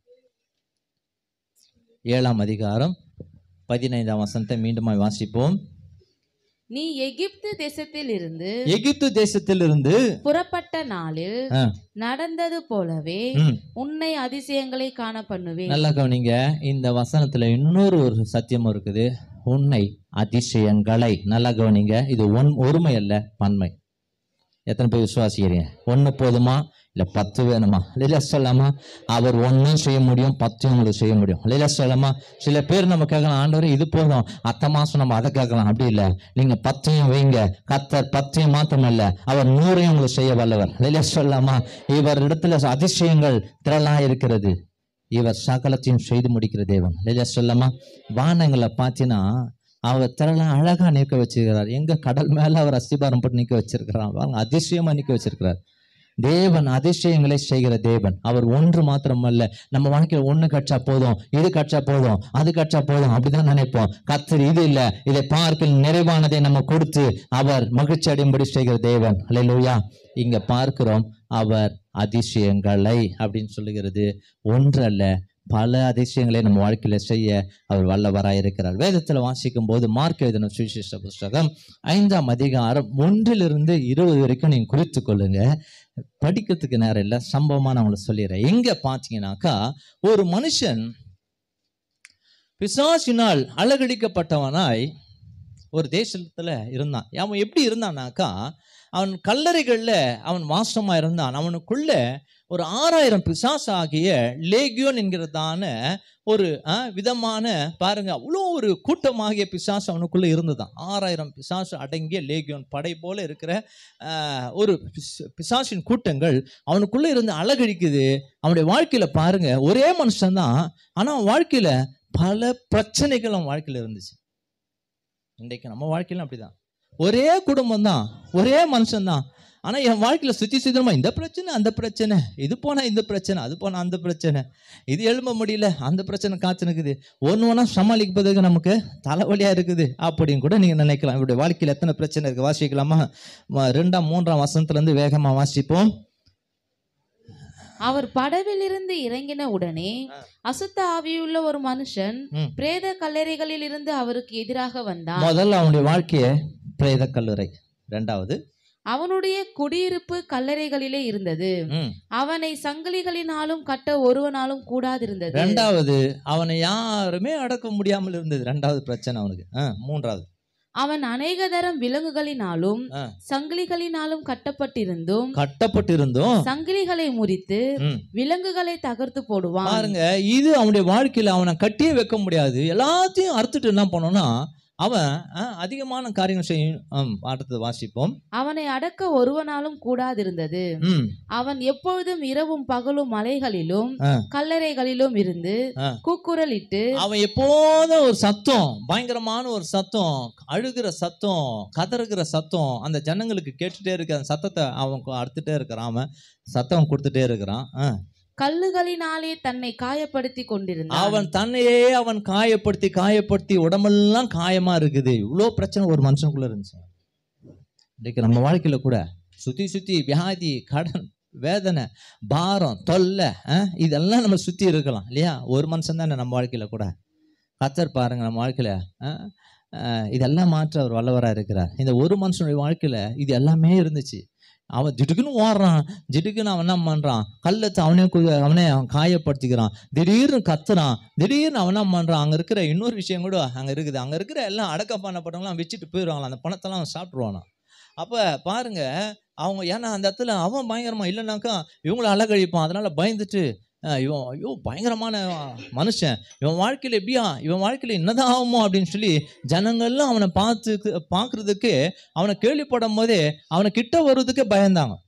S2: ஏழாம் அதிகாரம் பதினைந்தாம் வசனத்தை மீண்டுமாய் வாசிப்போம்
S4: நீ எகிப்து தேசத்தில் இருந்து
S2: எகிப்து தேசத்திலிருந்து
S4: புறப்பட்ட நாளில்
S2: ஆ,
S4: நடந்தது போலவே
S2: ம்,
S4: உன்னை அதிசயங்களை காண பண்ணுவேன்
S2: நல்லா கவனிங்க இந்த வசனத்துல இன்னொரு ஒரு சத்தியம் இருக்குது உன்னை அதிசயங்களை நல்லா கவனிங்க இது ஒன் ஒருமை அல்ல பன்மை எத்தனை பேர் விசுவாசிக்கிறீங்க ஒன்று போதுமா இல்லை பத்து வேணுமா இல்லையா சொல்லாமா அவர் ஒன்றும் செய்ய முடியும் பத்தையும் உங்களுக்கு செய்ய முடியும் இல்லையா சொல்லாமா சில பேர் நம்ம கேட்கலாம் ஆண்டவரே இது போதும் அத்த மாதம் நம்ம அதை கேட்கலாம் அப்படி இல்லை நீங்கள் பத்தையும் வைங்க கத்தர் பத்தையும் மாத்திரமல்ல அவர் நூறையும் உங்களுக்கு செய்ய வல்லவர் இல்லையா சொல்லாமா இவர் இடத்துல அதிசயங்கள் திரளா இருக்கிறது இவர் சகலத்தையும் செய்து முடிக்கிற தேவன் இல்லையா சொல்லாமா வானங்களை பார்த்தீங்கன்னா அவர் திரளா அழகா நிற்க வச்சிருக்கிறார் எங்க கடல் மேல அவர் அஸ்திபாரம் போட்டு நிற்க வச்சிருக்கிறார் பாருங்க அதிசயமா நிற்க வச்சிருக்கிறார் தேவன் அதிசயங்களை செய்கிற தேவன் அவர் ஒன்று மாத்திரமல்ல நம்ம வாழ்க்கையில் ஒண்ணு கட்சா போதும் இது கட்சா போதும் அது கட்சா போதும் அப்படிதான் நினைப்போம் கத்தர் இது இல்ல இதை பார்க்க நிறைவானதை நம்ம கொடுத்து அவர் மகிழ்ச்சி அடையும்படி செய்கிற தேவன் அல்லேலூயா இங்க பார்க்கிறோம் அவர் அதிசயங்களை அப்படின்னு சொல்லுகிறது ஒன்றல்ல பல அதிசயங்களை நம்ம வாழ்க்கையில செய்ய அவர் வல்லவராய் இருக்கிறார் வேதத்துல வாசிக்கும் போது மார்க் எழுதின சுவிசேஷ புஸ்தகம் ஐந்தாம் அதிகாரம் ஒன்றிலிருந்து இருபது வரைக்கும் நீங்க குறித்து கொள்ளுங்க படிக்கிறதுக்கு நேரம் இல்லை சம்பவமா நான் உங்களுக்கு சொல்லிடுறேன் எங்க பார்த்தீங்கன்னாக்கா ஒரு மனுஷன் பிசாசினால் அழகடிக்கப்பட்டவனாய் ஒரு தேசத்துல இருந்தான் அவன் எப்படி இருந்தானாக்கா அவன் கல்லறைகள்ல அவன் வாசமா இருந்தான் அவனுக்குள்ள ஒரு ஆறாயிரம் பிசாசு ஆகிய லேகியோன் என்கிறதான ஒரு ஆ, விதமான பாருங்க அவ்வளோ ஒரு கூட்டமாகிய பிசாசு அவனுக்குள்ள இருந்ததான் ஆறாயிரம் பிசாசு அடங்கிய லேகியோன் படை போல இருக்கிற ஆ, ஒரு பிச- பிசாசின் கூட்டங்கள் அவனுக்குள்ள இருந்து அழகழிக்குது அவனுடைய வாழ்க்கையில பாருங்க ஒரே மனுஷன்தான் ஆனா அவன் வாழ்க்கையில பல பிரச்சனைகள் அவன் வாழ்க்கையில இருந்துச்சு இன்றைக்கு நம்ம வாழ்க்கையிலும் அப்படிதான் ஒரே குடும்பம் தான் ஒரே மனுஷன் தான் ஆனா என் வாழ்க்கையில சுத்தி சுத்தமா இந்த பிரச்சனை அந்த பிரச்சனை இது போனா இந்த பிரச்சனை அது போனா அந்த பிரச்சனை இது எழும்ப முடியல அந்த பிரச்சனை காத்து நிற்குது ஒன்று ஒன்றா சமாளிப்பதற்கு நமக்கு தலைவலியா இருக்குது அப்படின்னு கூட நீங்க நினைக்கலாம் இவருடைய வாழ்க்கையில எத்தனை பிரச்சனை இருக்கு வாசிக்கலாமா ம- ரெண்டாம் மூன்றாம் வசனத்துல இருந்து வேகமா வாசிப்போம்
S4: அவர் படவிலிருந்து இறங்கின உடனே அசுத்த ஆவியுள்ள ஒரு மனுஷன்
S2: ம்.
S4: பிரேத கல்லறைகளில் இருந்து அவருக்கு எதிராக வந்தான்
S2: முதல்ல அவனுடைய வாழ்க்கைய பிரேத கல்லறை ரெண்டாவது
S4: அவனுடைய குடியிருப்பு கல்லறைகளிலே இருந்தது
S2: ம்.
S4: அவனை சங்கிலிகளினாலும் கட்ட ஒருவனாலும் கூடாதிருந்தது
S2: ரெண்டாவது அவனை யாருமே அடக்க முடியாமல் இருந்தது ரெண்டாவது பிரச்சனை அவனுக்கு ஆ, மூன்றாவது
S4: அவன் அநேக தரம் விலங்குகளினாலும்
S2: ஆ.
S4: சங்கிலிகளினாலும் கட்டப்பட்டிருந்தும்
S2: கட்டப்பட்டிருந்தும்
S4: சங்கிலிகளை முறித்து
S2: ம்.
S4: விலங்குகளை தகர்த்து போடுவான்
S2: பாருங்க இது அவனுடைய வாழ்க்கையில அவனை கட்டியே வைக்க முடியாது எல்லாத்தையும் அறுத்துட்டு என்ன பண்ணோம்னா அவன் ஆ, அதிகமான காரியங்கள் செய்யும் ஆம், அடுத்தது வாசிப்போம்
S4: அவனை அடக்க ஒருவனாலும் கூடாதிருந்தது
S2: ம்
S4: அவன் எப்பொழுதும் இரவும் பகலும் மலைகளிலும்
S2: ஆ.
S4: கல்லறைகளிலும் இருந்து
S2: ஆ.
S4: கூக்குரலிட்டு
S2: அவன் எப்போதும் ஒரு சத்தம் பயங்கரமான ஒரு சத்தம் அழுகிற சத்தம் கதறுகிற சத்தம் அந்த ஜனங்களுக்கு கேட்டுட்டே இருக்க அந்த சத்தத்தை அவன் அறுத்துட்டே இருக்கிறான் அவன் சத்தம் கொடுத்துட்டே இருக்கிறான் ஆ.
S4: கல்லுகளினாலே தன்னை காயப்படுத்தி கொண்டிருந்தான்
S2: அவன் தன்னையே அவன் காயப்படுத்தி காயப்படுத்தி உடம்பெல்லாம் காயமா இருக்குது இவ்வளோ பிரச்சனை ஒரு மனுஷனுக்குள்ள இருந்துச்சு இன்னைக்கு நம்ம வாழ்க்கையில கூட சுத்தி சுத்தி வியாதி கடன் வேதனை பாரம் தொல்லை ஆ, இதெல்லாம் நம்ம சுத்தி இருக்கலாம் இல்லையா ஒரு மனுஷன் தானே நம்ம வாழ்க்கையில கூட கத்தர் பாருங்க நம்ம வாழ்க்கையில ஆ, ஆ, இதெல்லாம் மாற்ற அவர் வல்லவரா இருக்கிறார் இந்த ஒரு மனுஷனுடைய வாழ்க்கையில இது எல்லாமே இருந்துச்சு அவன் திடுக்குன்னு ஓடுறான் திடுக்குன்னு அவன் என்ன பண்றான் கல்லத்தை அவனே கு- அவனே அவன் காயப்படுத்திக்கிறான் திடீர்னு கத்துறான் திடீர்னு அவன் என்ன பண்றான் அங்க இருக்கிற இன்னொரு விஷயம் கூட அங்க இருக்குது அங்க இருக்கிற எல்லாம் அடக்க பண்ணப்பட்டவங்களாம் வச்சுட்டு போயிடுவாங்களாம் அந்த பணத்தெல்லாம் அவன் சாப்பிட்ருவானாம் அப்ப பாருங்க அவங்க ஏன்னா அந்த இடத்துல அவன் பயங்கரமா இல்லைனாக்கா இவங்கள அழகழிப்பான் அதனால பயந்துட்டு அஹ், இவன் ஐயோ பயங்கரமான மனுஷன் இவன் வாழ்க்கையில எப்படியா இவன் வாழ்க்கையில என்னதான் ஆகுமோ அப்படின்னு சொல்லி ஜனங்கள்லாம் அவனை பார்த்து பார்க்கறதுக்கு அவனை கேள்விப்படும் போதே அவனை கிட்ட வர்றதுக்கே பயந்தாங்க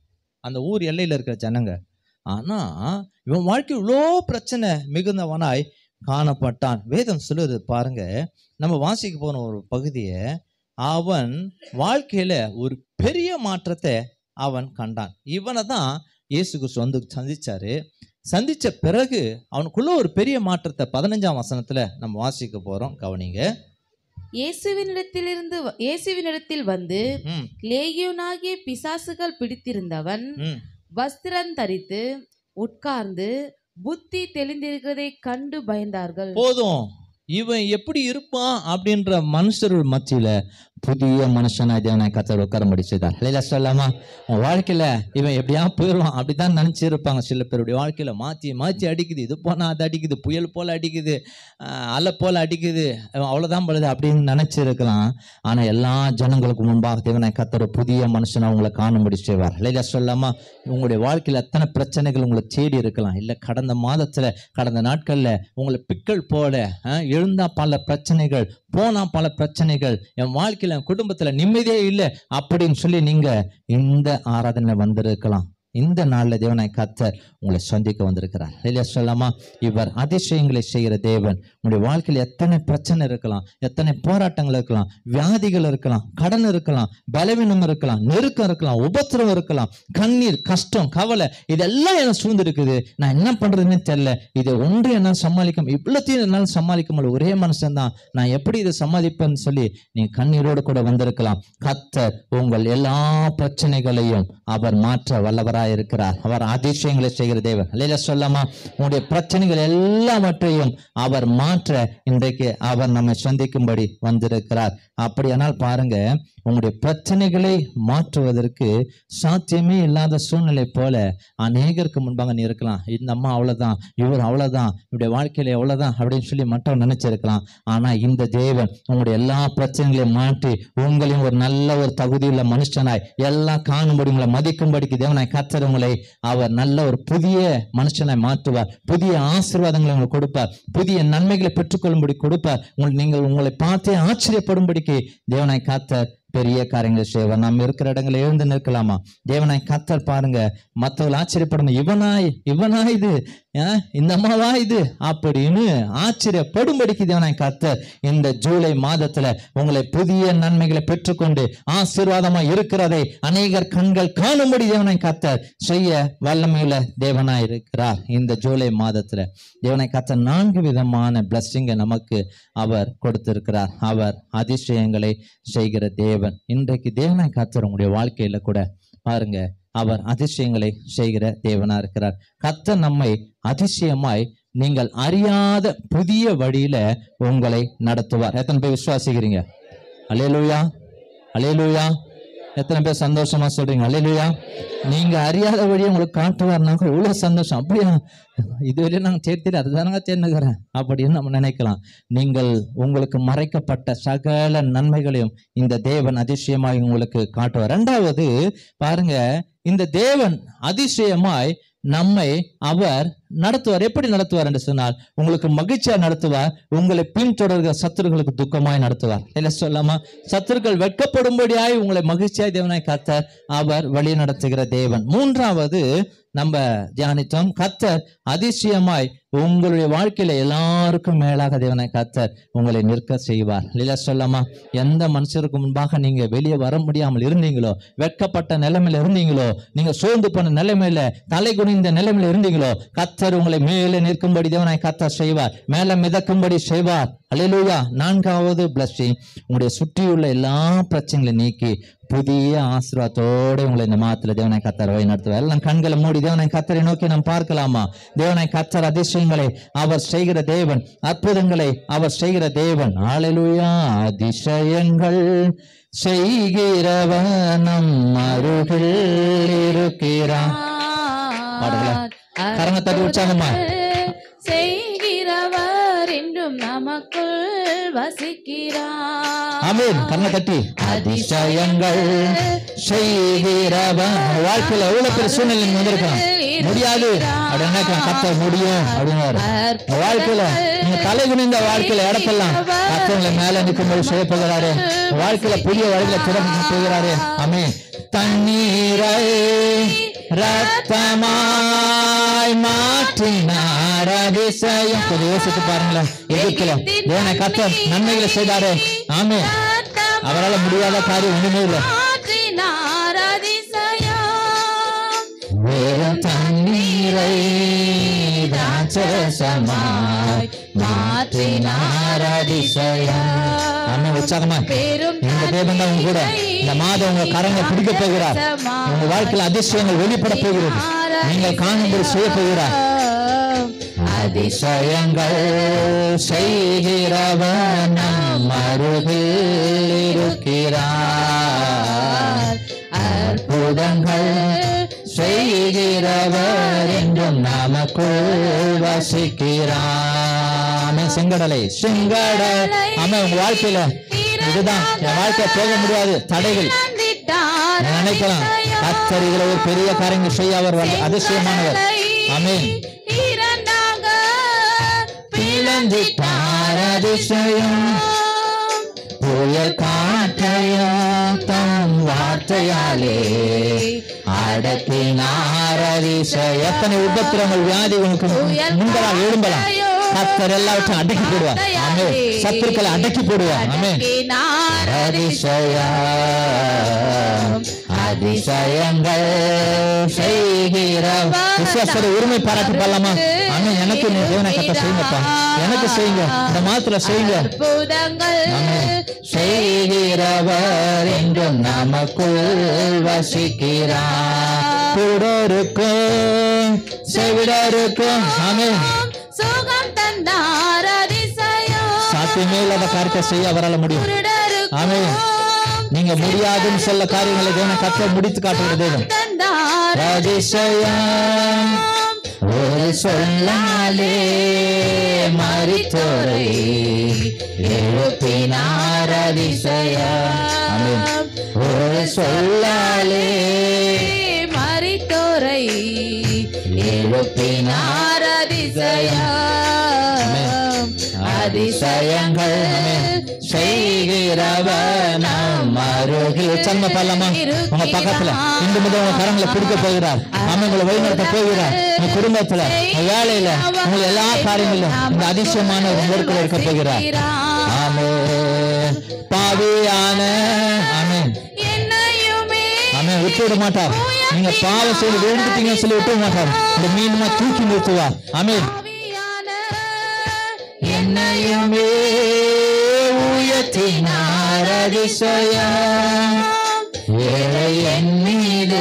S2: அந்த ஊர் எல்லையில் இருக்கிற ஜனங்க ஆனா இவன் வாழ்க்கை இவ்வளோ பிரச்சனை மிகுந்தவனாய் காணப்பட்டான் வேதம் சொல்லுது பாருங்க நம்ம வாசிக்க போன ஒரு பகுதியை அவன் வாழ்க்கையில ஒரு பெரிய மாற்றத்தை அவன் கண்டான் இவனை தான் இயேசு கிறிஸ்து வந்து சந்திச்சாரு சந்திச்ச பிறகு அவனுக்குள்ள ஒரு பெரிய மாற்றத்தை பதினஞ்சாம் வசனத்துல நம்ம வாசிக்க போறோம் கவனிங்க
S4: இயேசுவினிடத்திலிருந்து வ- இயேசுவினிடத்தில் வந்து
S2: ம்,
S4: லேகியோனாகிய பிசாசுகள் பிடித்திருந்தவன்
S2: ம்.
S4: வஸ்திரம் தரித்து உட்கார்ந்து புத்தி தெளிந்திருக்கிறதை கண்டு பயந்தார்கள்
S2: போதும் இவன் எப்படி இருப்பான் அப்படின்ற மனுஷர்கள் மத்தியில புதிய மனுஷனா தேவனை கத்தர் உட்காரம்படி செய்தார் இல்லையா சொல்லாமா உன் வாழ்க்கையில இவன் எப்படியா போயிடுவான் அப்படிதான் நினைச்சிருப்பாங்க சில பேருடைய வாழ்க்கையில மாத்தி மாத்தி அடிக்குது இது போனா அது அடிக்குது புயல் போல அடிக்குது ஆஹ் அலை போல அடிக்குது அவன் அவ்வளவுதான் பழுது அப்படின்னு நினைச்சிருக்கலாம் ஆனா எல்லா ஜனங்களுக்கு முன்பாக தேவனை கத்தர் புதிய மனுஷனா உங்களை காணும்படி செய்வார் இல்லையா சொல்லாமா உங்களுடைய வாழ்க்கையில எத்தனை பிரச்சனைகள் உங்களை தேடி இருக்கலாம் இல்ல கடந்த மாதத்துல கடந்த நாட்கள்ல உங்களை பிக்கல் போல ஆஹ், எழுந்தா பல பிரச்சனைகள் போனா பல பிரச்சனைகள் என் வாழ்க்கையில என் குடும்பத்துல நிம்மதியே இல்லை அப்படின்னு சொல்லி நீங்க இந்த ஆராதனை வந்திருக்கலாம் இந்த நாள்ல தேவனாய் கத்தர் உங்களை சந்திக்க வந்திருக்கிறார் இல்லையா சொல்லாமா இவர் அதிசயங்களை செய்கிற தேவன் உங்களுடைய வாழ்க்கையில எத்தனை பிரச்சனை இருக்கலாம் எத்தனை போராட்டங்கள் இருக்கலாம் வியாதிகள் இருக்கலாம் கடன் இருக்கலாம் பலவீனம் இருக்கலாம் நெருக்கம் இருக்கலாம் உபத்திரம் இருக்கலாம் கண்ணீர் கஷ்டம் கவலை இதெல்லாம் எனக்கு சூழ்ந்திருக்குது நான் என்ன பண்றதுன்னு தெரியல இதை ஒன்று என்னால் சமாளிக்க இவ்வளோத்தையும் என்னால் சமாளிக்க முடியல ஒரே மனுஷன் தான் நான் எப்படி இதை சமாளிப்பேன்னு சொல்லி நீ கண்ணீரோடு கூட வந்திருக்கலாம் கத்தர் உங்கள் எல்லா பிரச்சனைகளையும் அவர் மாற்ற வல்லவராய் இருக்கிறார் அவர் அதிசயங்களை செய்கிற தேவன் இல்லையா சொல்லாமா உங்களுடைய பிரச்சனைகள் எல்லாவற்றையும் அவர் மாற்ற இன்றைக்கு அவர் நம்மை சந்திக்கும்படி வந்திருக்கிறார் அப்படியானால் பாருங்க உங்களுடைய பிரச்சனைகளை மாற்றுவதற்கு சாத்தியமே இல்லாத சூழ்நிலை போல அநேகருக்கு முன்பாக நீ இருக்கலாம் இந்த அம்மா அவ்வளவுதான் இவர் அவ்வளவுதான் இவருடைய வாழ்க்கையில எவ்வளவுதான் அப்படின்னு சொல்லி மட்டும் நினைச்சிருக்கலாம் ஆனா இந்த தேவன் உங்களுடைய எல்லா பிரச்சனைகளையும் மாற்றி உங்களையும் ஒரு நல்ல ஒரு தகுதியுள்ள மனுஷனாய் எல்லாம் காணும்படி உங்களை மதிக்கும்படிக்கு தேவனாய் கத்தர் உங்களை அவர் நல்ல ஒரு புதிய மனுஷனாய் மாற்றுவார் புதிய ஆசீர்வாதங்களை உங்களுக்கு கொடுப்பார் புதிய நன்மைகளை பெற்றுக்கொள்ளும்படி கொடுப்பார் உங்கள் நீங்கள் உங்களை பார்த்தே ஆச்சரியப்படும்படிக்கு தேவனாய் கத்தர் பெரிய காரியங்களை செய்வார் நாம் இருக்கிற இடங்களை எழுந்து நிற்கலாமா தேவனாய் கத்தர் பாருங்க மற்றவர்கள் ஆச்சரியப்படும் இவனாய் இவனாய் இது ஆஹ், இந்த அம்மாவா இது அப்படின்னு ஆச்சரியப்படும்படிக்கு தேவனாய் கத்தர் இந்த ஜூலை மாதத்துல உங்களை புதிய நன்மைகளை பெற்றுக்கொண்டு ஆசீர்வாதமா இருக்கிறதை அநேகர் கண்கள் காணும்படி தேவனாய் கத்தர் செய்ய வல்லமையுள்ள தேவனாய் இருக்கிறார் இந்த ஜூலை மாதத்துல தேவனாய் கத்தர் நான்கு விதமான பிளஸ்ஸிங்கை நமக்கு அவர் கொடுத்திருக்கிறார் அவர் அதிசயங்களை செய்கிற தேவன் இன்றைக்கு தேவனாய் கத்தர் உங்களுடைய வாழ்க்கையில கூட பாருங்க அவர் அதிசயங்களை செய்கிற தேவனா இருக்கிறார் கத்தர் நம்மை அதிசயமாய் நீங்கள் அறியாத புதிய வழியில உங்களை நடத்துவார் எத்தனை பேர் விசுவாசிக்கிறீங்க அலேலூயா அலேலூயா எத்தனை பேர் சந்தோஷமா சொல்றீங்க அலேலூயா நீங்க அறியாத வழியை உங்களுக்கு காட்டுவார்னாக்க இவ்வளவு சந்தோஷம் அப்படியா இதுவரையும் நாங்கள் சேர்த்து அதுதானங்க தேர்ந்துக்கிறேன் அப்படின்னு நம்ம நினைக்கலாம் நீங்கள் உங்களுக்கு மறைக்கப்பட்ட சகல நன்மைகளையும் இந்த தேவன் அதிசயமாய் உங்களுக்கு காட்டுவார் ரெண்டாவது பாருங்க இந்த தேவன் அதிசயமாய் நம்மை அவர் நடத்துவார் எப்படி நடத்துவார் என்று சொன்னால் உங்களுக்கு மகிழ்ச்சியா நடத்துவார் உங்களை பின்தொடர்கிற சத்துருகளுக்கு துக்கமாய் நடத்துவார் இல்ல சொல்லாமா சத்துருக்கள் வெட்கப்படும்படியாய் உங்களை மகிழ்ச்சியாய் தேவனாய் கத்தர் அவர் வழி நடத்துகிற தேவன் மூன்றாவது நம்ம தியானித்தோம் கத்தர் அதிசயமாய் உங்களுடைய வாழ்க்கையில எல்லாருக்கும் மேலாக தேவனாய் கத்தர் உங்களை நிற்க செய்வார் இல்ல சொல்லாமா எந்த மனுஷருக்கு முன்பாக நீங்க வெளியே வர முடியாமல் இருந்தீங்களோ வெட்கப்பட்ட நிலைமையில இருந்தீங்களோ நீங்க சோர்ந்து போன நிலைமையில தலை குனிந்த நிலைமையில இருந்தீங்களோ கத்தர் உங்களை மேலே நிற்கும்படி தேவனாய் கத்தர் செய்வார் மேல மிதக்கும்படி செய்வார் அல்லேலூயா நான்காவது பிளஸ்ஸிங் உங்களுடைய சுற்றியுள்ள எல்லா பிரச்சனைகளையும் நீக்கி புதிய ஆசீர்வாதத்தோட உங்களை இந்த மாதத்துல தேவனாய் கத்தர் வழி நடத்துவார் எல்லாம் கண்களை மூடி தேவனாய் கத்தரை நோக்கி நாம் பார்க்கலாமா தேவனாய் கத்தர் அதிசயங்களை அவர் செய்கிற தேவன் அற்புதங்களை அவர் செய்கிற தேவன் ஆளலுயா அதிசயங்கள் செய்கிறவன் நம் அருகில் இருக்கிறான் பாடுங்களேன். கரங்களை தட்டி உற்சாகமா.
S4: செய்கிறவர் என்றும் நமக்குள் வசிக்கிறார்
S2: ஆமென் கண்ணை தட்டி அதிசயங்கள் செய்கிறவன் உங்க வாழ்க்கையில எவ்வளவு பெரிய சூழ்நிலை நீங்க வந்திருக்கலாம் முடியாது அப்படின்னு நினைக்கலாம் கத்த முடியும் அப்படின்னு உங்க வாழ்க்கையில நீங்க தலை குனிந்த வாழ்க்கையில இடத்தெல்லாம் கத்தவங்களை மேல நிற்கும்போது செய்ய போகிறாரு உங்க வாழ்க்கையில புதிய வழிகளை திறந்து போகிறாரு ஆமென் தண்ணீரை ரத்தமாய் மாற்றினார் அதிசயம் கொஞ்சம் யோசித்து பாருங்களேன் எகிப்துல தேவனை கத்த நன்மைகளை செய்தாரு ஆமே அவரால் முடியாத காரியம் ஒண்ணுமே இல்லை
S4: மாற்றினார் அதிசயம்
S2: வெறும் தண்ணீரை ராட்சசமாய் மாற்றினார் அதிசயம் ஆமே உற்சாகமா
S4: பெரும்
S2: இந்த தேவன் தான் உங்க கூட இந்த மாதம் உங்க கரங்களை பிடிக்க போகிறார் உங்க வாழ்க்கையில் அதிசயங்கள் வெளிப்பட போகிறது நீங்கள் காணும்படி செய்ய போகிறார் அதிசயங்கள் செய்கிறவன் நம் அருகில் இருக்கிறார் அற்புதங்கள் செய்கிறவர் என்றும் நமக்குள் வசிக்கிறார் ஆமென். செங்கடலை செங்கடலை ஆமா உங்க வாழ்க்கையில இதுதான் என் வாழ்க்கை போக முடியாது தடைகள்
S4: இறந்திட்டார்
S2: நான் நினைக்கலாம் கத்தர் இதுல ஒரு பெரிய காரியங்கள் செய்ய அவர் வந்து அதிசயமானவர் ஆமென்
S4: இரண்டாக
S2: பிளந்திட்டார் அதிசயம் புயல் காற்றையும் தம் வார்த்தையாலே அடக்கினார் அதிசயம் எத்தனை உபத்திரங்கள் வியாதி உங்களுக்கு முன்பலாம் எழும்பலாம் கத்தர் எல்லாவற்றையும் அடக்கி போடுவார் ஆமே சத்துருக்களை அடக்கி போடுவார் ஆமே
S4: அடக்கினார்
S2: அதிசயம் அதிசயங்கள் செய்கிற விசுவாசத்தை உரிமை பாராட்டி பாடலாமா ஆமா எனக்கு நீ தேவனை கத்த செய்யுங்கப்பா எனக்கு செய்யுங்க இந்த மாதத்துல செய்யுங்க
S4: அற்புதங்கள்
S2: ஆமென். செய்கிறவர் என்றும் நமக்குள் வசிக்கிறார் கூட இருக்கும் செவிடருக்கும் ஆமென்
S4: சுகம் தந்தார் அதிசயம்
S2: சாத்தியமே இல்லாத காரியத்தை செய்ய அவரால் முடியும் ஆமென். நீங்க முடியாதுன்னு சொல்ல காரியங்களை தேவனை கத்த முடித்து காட்டுகிற தேவன்
S4: தந்தார்
S2: அதிசயம் ஒரு சொல்லாலே மறித்தோரை எழுப்பினார் அதிசயம் ஆமென். ஒரு சொல்லாலே
S4: மறித்தோரை
S2: எழுப்பினார்
S4: அதிசயம்
S2: அதிசயங்கள் செய்கிறவர் நம் அருகில் சன்ம பல்லமா உங்க பக்கத்துல இன்று முதல் உங்க கரங்களை பிடிக்க போகிறார் ஆமா உங்களை வழிநடத்த போகிறார் உங்க குடும்பத்துல உங்க வேலையில உங்க எல்லா காரியங்களிலும் இந்த அதிசயமான ஒரு நெருக்கல் இருக்க போகிறார் ஆமே பாவியான ஆமே
S4: என்னையுமே
S2: ஆமே விட்டு விட மாட்டார் நீங்க பாவம் செய்து விழுந்துட்டீங்கன்னு சொல்லி விட்டு விட மாட்டார் இந்த மீண்டுமா தூக்கி நிறுத்துவார் ஆமே
S4: ஆவியான
S2: என்னையுமே உயர்த்தினார் அதிசயம் ஏழை என் மீது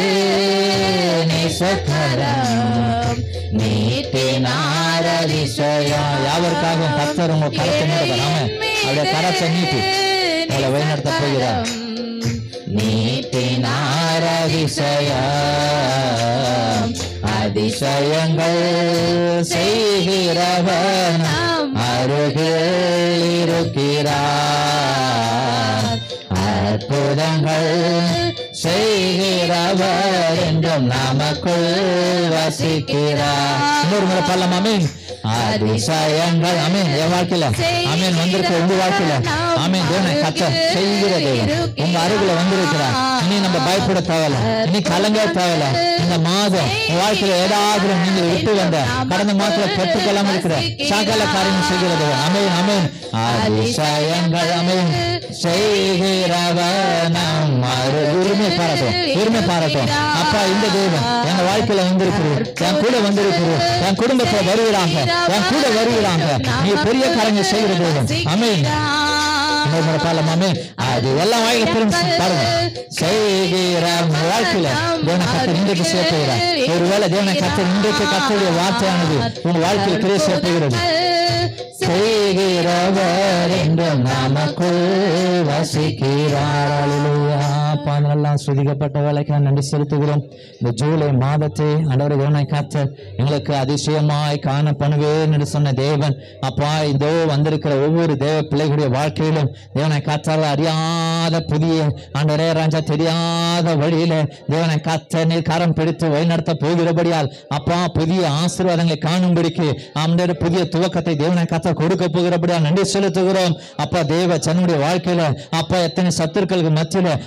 S2: நேசக்கரம் நீட்டினார் அதிசயம் யாவருக்காகவும் கத்தர் உங்க கருத்தை நீட்டுகிறாம அவருடைய கரத்தை நீட்டி உங்களை வழிநடத்த போகிறார் நீட்டினார் அதிசயம் அதிசயங்கள் செய்கிறவர் நம் அருகில் இருக்கிறார் அற்புதங்கள் செய்கிறவர் என்றும் நமக்குள் வசிக்கிறார் இன்னொரு முறை பல்லம் அமீன் அதிசயங்கள் அமீன் என் வாழ்க்கையில அமீன் வந்திருக்க உங்க வாழ்க்கையில அமீன் தேவனை கத்த செய்கிற தேவன் உங்க அருகில வந்திருக்கிறார் இனி நம்ம பயப்பட தேவையில்ல இனி கலங்க தேவையில்ல இந்த மாதம் உங்க வாழ்க்கையில ஏதாவது நீங்க விட்டு வந்த கடந்த மாதத்துல பெற்றுக்கொள்ளாம இருக்கிற சகல காரியம் செய்கிற தேவன் அமீன் அமீன் அதிசயங்கள் அமீன் செய்கிறவர் நம் அரு உரிமை பாராட்டும் உரிமை பாராட்டும் அப்பா இந்த தேவன் என் வாழ்க்கையில வந்திருக்கிறோம் என் கூட வந்திருக்கிறோம் என் குடும்பத்துல வருகிறாங்க என் கூட வருகிறாங்க நீ பெரிய காரியங்கள் செய்கிற தேவன் அமீன் இன்னொரு முறை பாடலாம் அமீன் அது எல்லாம் வாயில பெரும் பாருங்க செய்கிற உங்க வாழ்க்கையில தேவனை கத்த இன்றைக்கு சேர்த்துகிறார் ஒருவேளை தேவனை கத்த இன்றைக்கு கத்தருடைய வார்த்தையானது உங்க வாழ்க்கையில் கிரியை சேர்த்துகிறது செய்கிறவர் என்றும் நமக்குள் வசிக்கிறார் அல்லேலூயா. பாடலெல்லாம் சுதிக்கப்பட்ட வேலைக்கு நன்றி செலுத்துகிறோம் இந்த ஜூலை மாதத்தை ஆண்டவர் தேவனை காத்த எங்களுக்கு அதிசயமாய் காண பண்ணுவேன் என்று சொன்ன தேவன் அப்பா இதோ வந்திருக்கிற ஒவ்வொரு தேவ பிள்ளைகளுடைய வாழ்க்கையிலும் தேவனை காத்தால் அறியாத புதிய ஆண்டவரே ராஜா தெரியாத வழியில தேவனை காத்த நீர் கரம் பிடித்து வழிநடத்த போகிறபடியால் அப்பா புதிய ஆசீர்வாதங்களை காணும்படிக்கு ஆண்டவர் புதிய துவக்கத்தை தேவனை காத்த கொடுக்க போகிறபடியால் நன்றி செலுத்துகிறோம் அப்பா தேவ ஜனனுடைய வாழ்க்கையில அப்பா எத்தனை சத்துருக்களுக்கு மத்தியில போராட்ட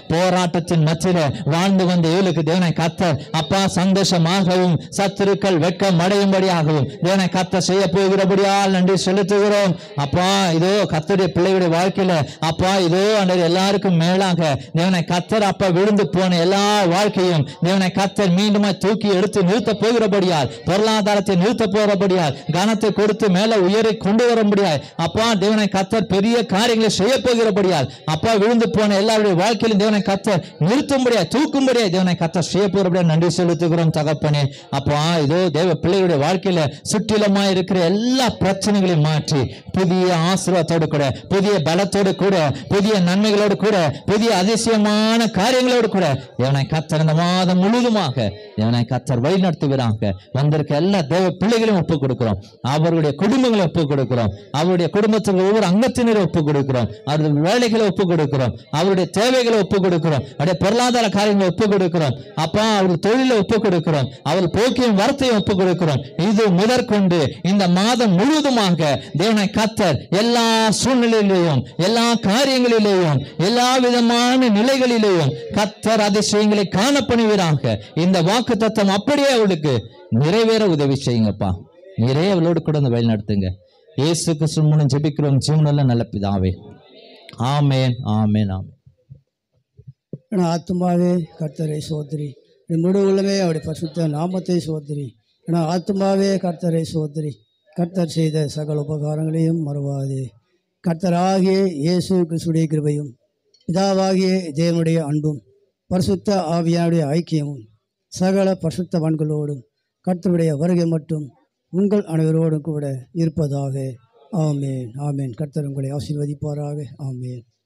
S2: போராட்டத்தின் மத்தியில வாழ்ந்து வந்த இவளுக்கு தேவனை கத்த அப்பா சந்தோஷமாகவும் சத்துருக்கள் வெட்கம் அடையும்படியாகவும் தேவனை கத்த செய்ய போகிறபடியால் நன்றி செலுத்துகிறோம் அப்பா இதோ கத்தருடைய பிள்ளைகளுடைய வாழ்க்கையில அப்பா இதோ அன்றைய எல்லாருக்கும் மேலாக தேவனை கத்தர் அப்பா விழுந்து போன எல்லா வாழ்க்கையும் தேவனை கத்தர் மீண்டுமா தூக்கி எடுத்து நிறுத்த போகிறபடியால் பொருளாதாரத்தை நிறுத்த போகிறபடியால் கனத்தை கொடுத்து மேல உயரை கொண்டு வரும்படியால் அப்பா தேவனை கத்தர் பெரிய காரியங்களை செய்ய போகிறபடியால் அப்பா விழுந்து போன எல்லாருடைய வாழ்க்கையிலும் தேவனை கத்தர் நிறுத்தும்படியா தூக்கும்படியா தேவனை கத்தர் செய்ய போகிறபடியா நன்றி செலுத்துகிறோம் தகப்பனே அப்பா இதோ தேவ பிள்ளைகளுடைய வாழ்க்கையில சுற்றிலுமா இருக்கிற எல்லா பிரச்சனைகளையும் மாற்றி புதிய ஆசீர்வாதத்தோடு கூட புதிய பலத்தோடு கூட புதிய நன்மைகளோடு கூட புதிய அதிசயமான காரியங்களோடு கூட தேவனை கத்தர் இந்த மாதம் முழுவதுமாக தேவனை கத்தர் வழி நடத்துகிறாங்க வந்திருக்க எல்லா தேவ பிள்ளைகளையும் ஒப்புக் கொடுக்கிறோம் அவருடைய குடும்பங்களை ஒப்புக் கொடுக்கிறோம் அவருடைய குடும்பத்தில் ஒவ்வொரு அங்கத்தினரை ஒப்புக் கொடுக்கிறோம் அவருடைய வேலைகளை ஒப்புக் கொடுக்கிறோம் அவருடைய தேவைகளை ஒப்புக் கொடுக்கிறோம் அவருடைய பொருளாதார காரியங்களை ஒப்புக் கொடுக்கிறோம் அப்பா அவருடைய தொழிலை ஒப்புக் கொடுக்கிறோம் அவர் போக்கியும் வரத்தையும் ஒப்புக் கொடுக்கிறோம் இது முதற்கொண்டு இந்த மாதம் முழுவதுமாக தேவனை கத்தர் எல்லா சூழ்நிலையிலேயும் எல்லா காரியங்களிலேயும் எல்லா விதமான நிலைகளிலேயும் கத்தர் அதிசயங்களை காணப்படுவீராக இந்த வாக்கு தத்துவம் அப்படியே அவளுக்கு நிறைவேற உதவி செய்யுங்கப்பா நிறைய அவளோடு கூட இந்த வழி நடத்துங்க இயேசு கிறிஸ்து மூலம் ஜெபிக்கிறோம் ஜீவனுள்ள நல்ல பிதாவே ஆமேன் ஆமேன் ஆமேன்
S5: என ஆத்மாவே கர்த்தரை சோதரி என் முழு உள்ளமே அவருடைய பரிசுத்த நாமத்தை சோதரி என ஆத்மாவே கர்த்தரை சோதரி கர்த்தர் செய்த சகல உபகாரங்களையும் மறவாதே கர்த்தராகிய இயேசு கிறிஸ்துடைய கிருபையும் பிதாவாகிய தேவனுடைய அன்பும் பரிசுத்த ஆவியானுடைய ஐக்கியமும் சகல பரிசுத்தவான்களோடும் கர்த்தருடைய வருகை மட்டும் உங்கள் அனைவரோடும் கூட இருப்பதாக ஆமேன் ஆமேன் கர்த்தர் உங்களை ஆசீர்வதிப்பாராக ஆமேன்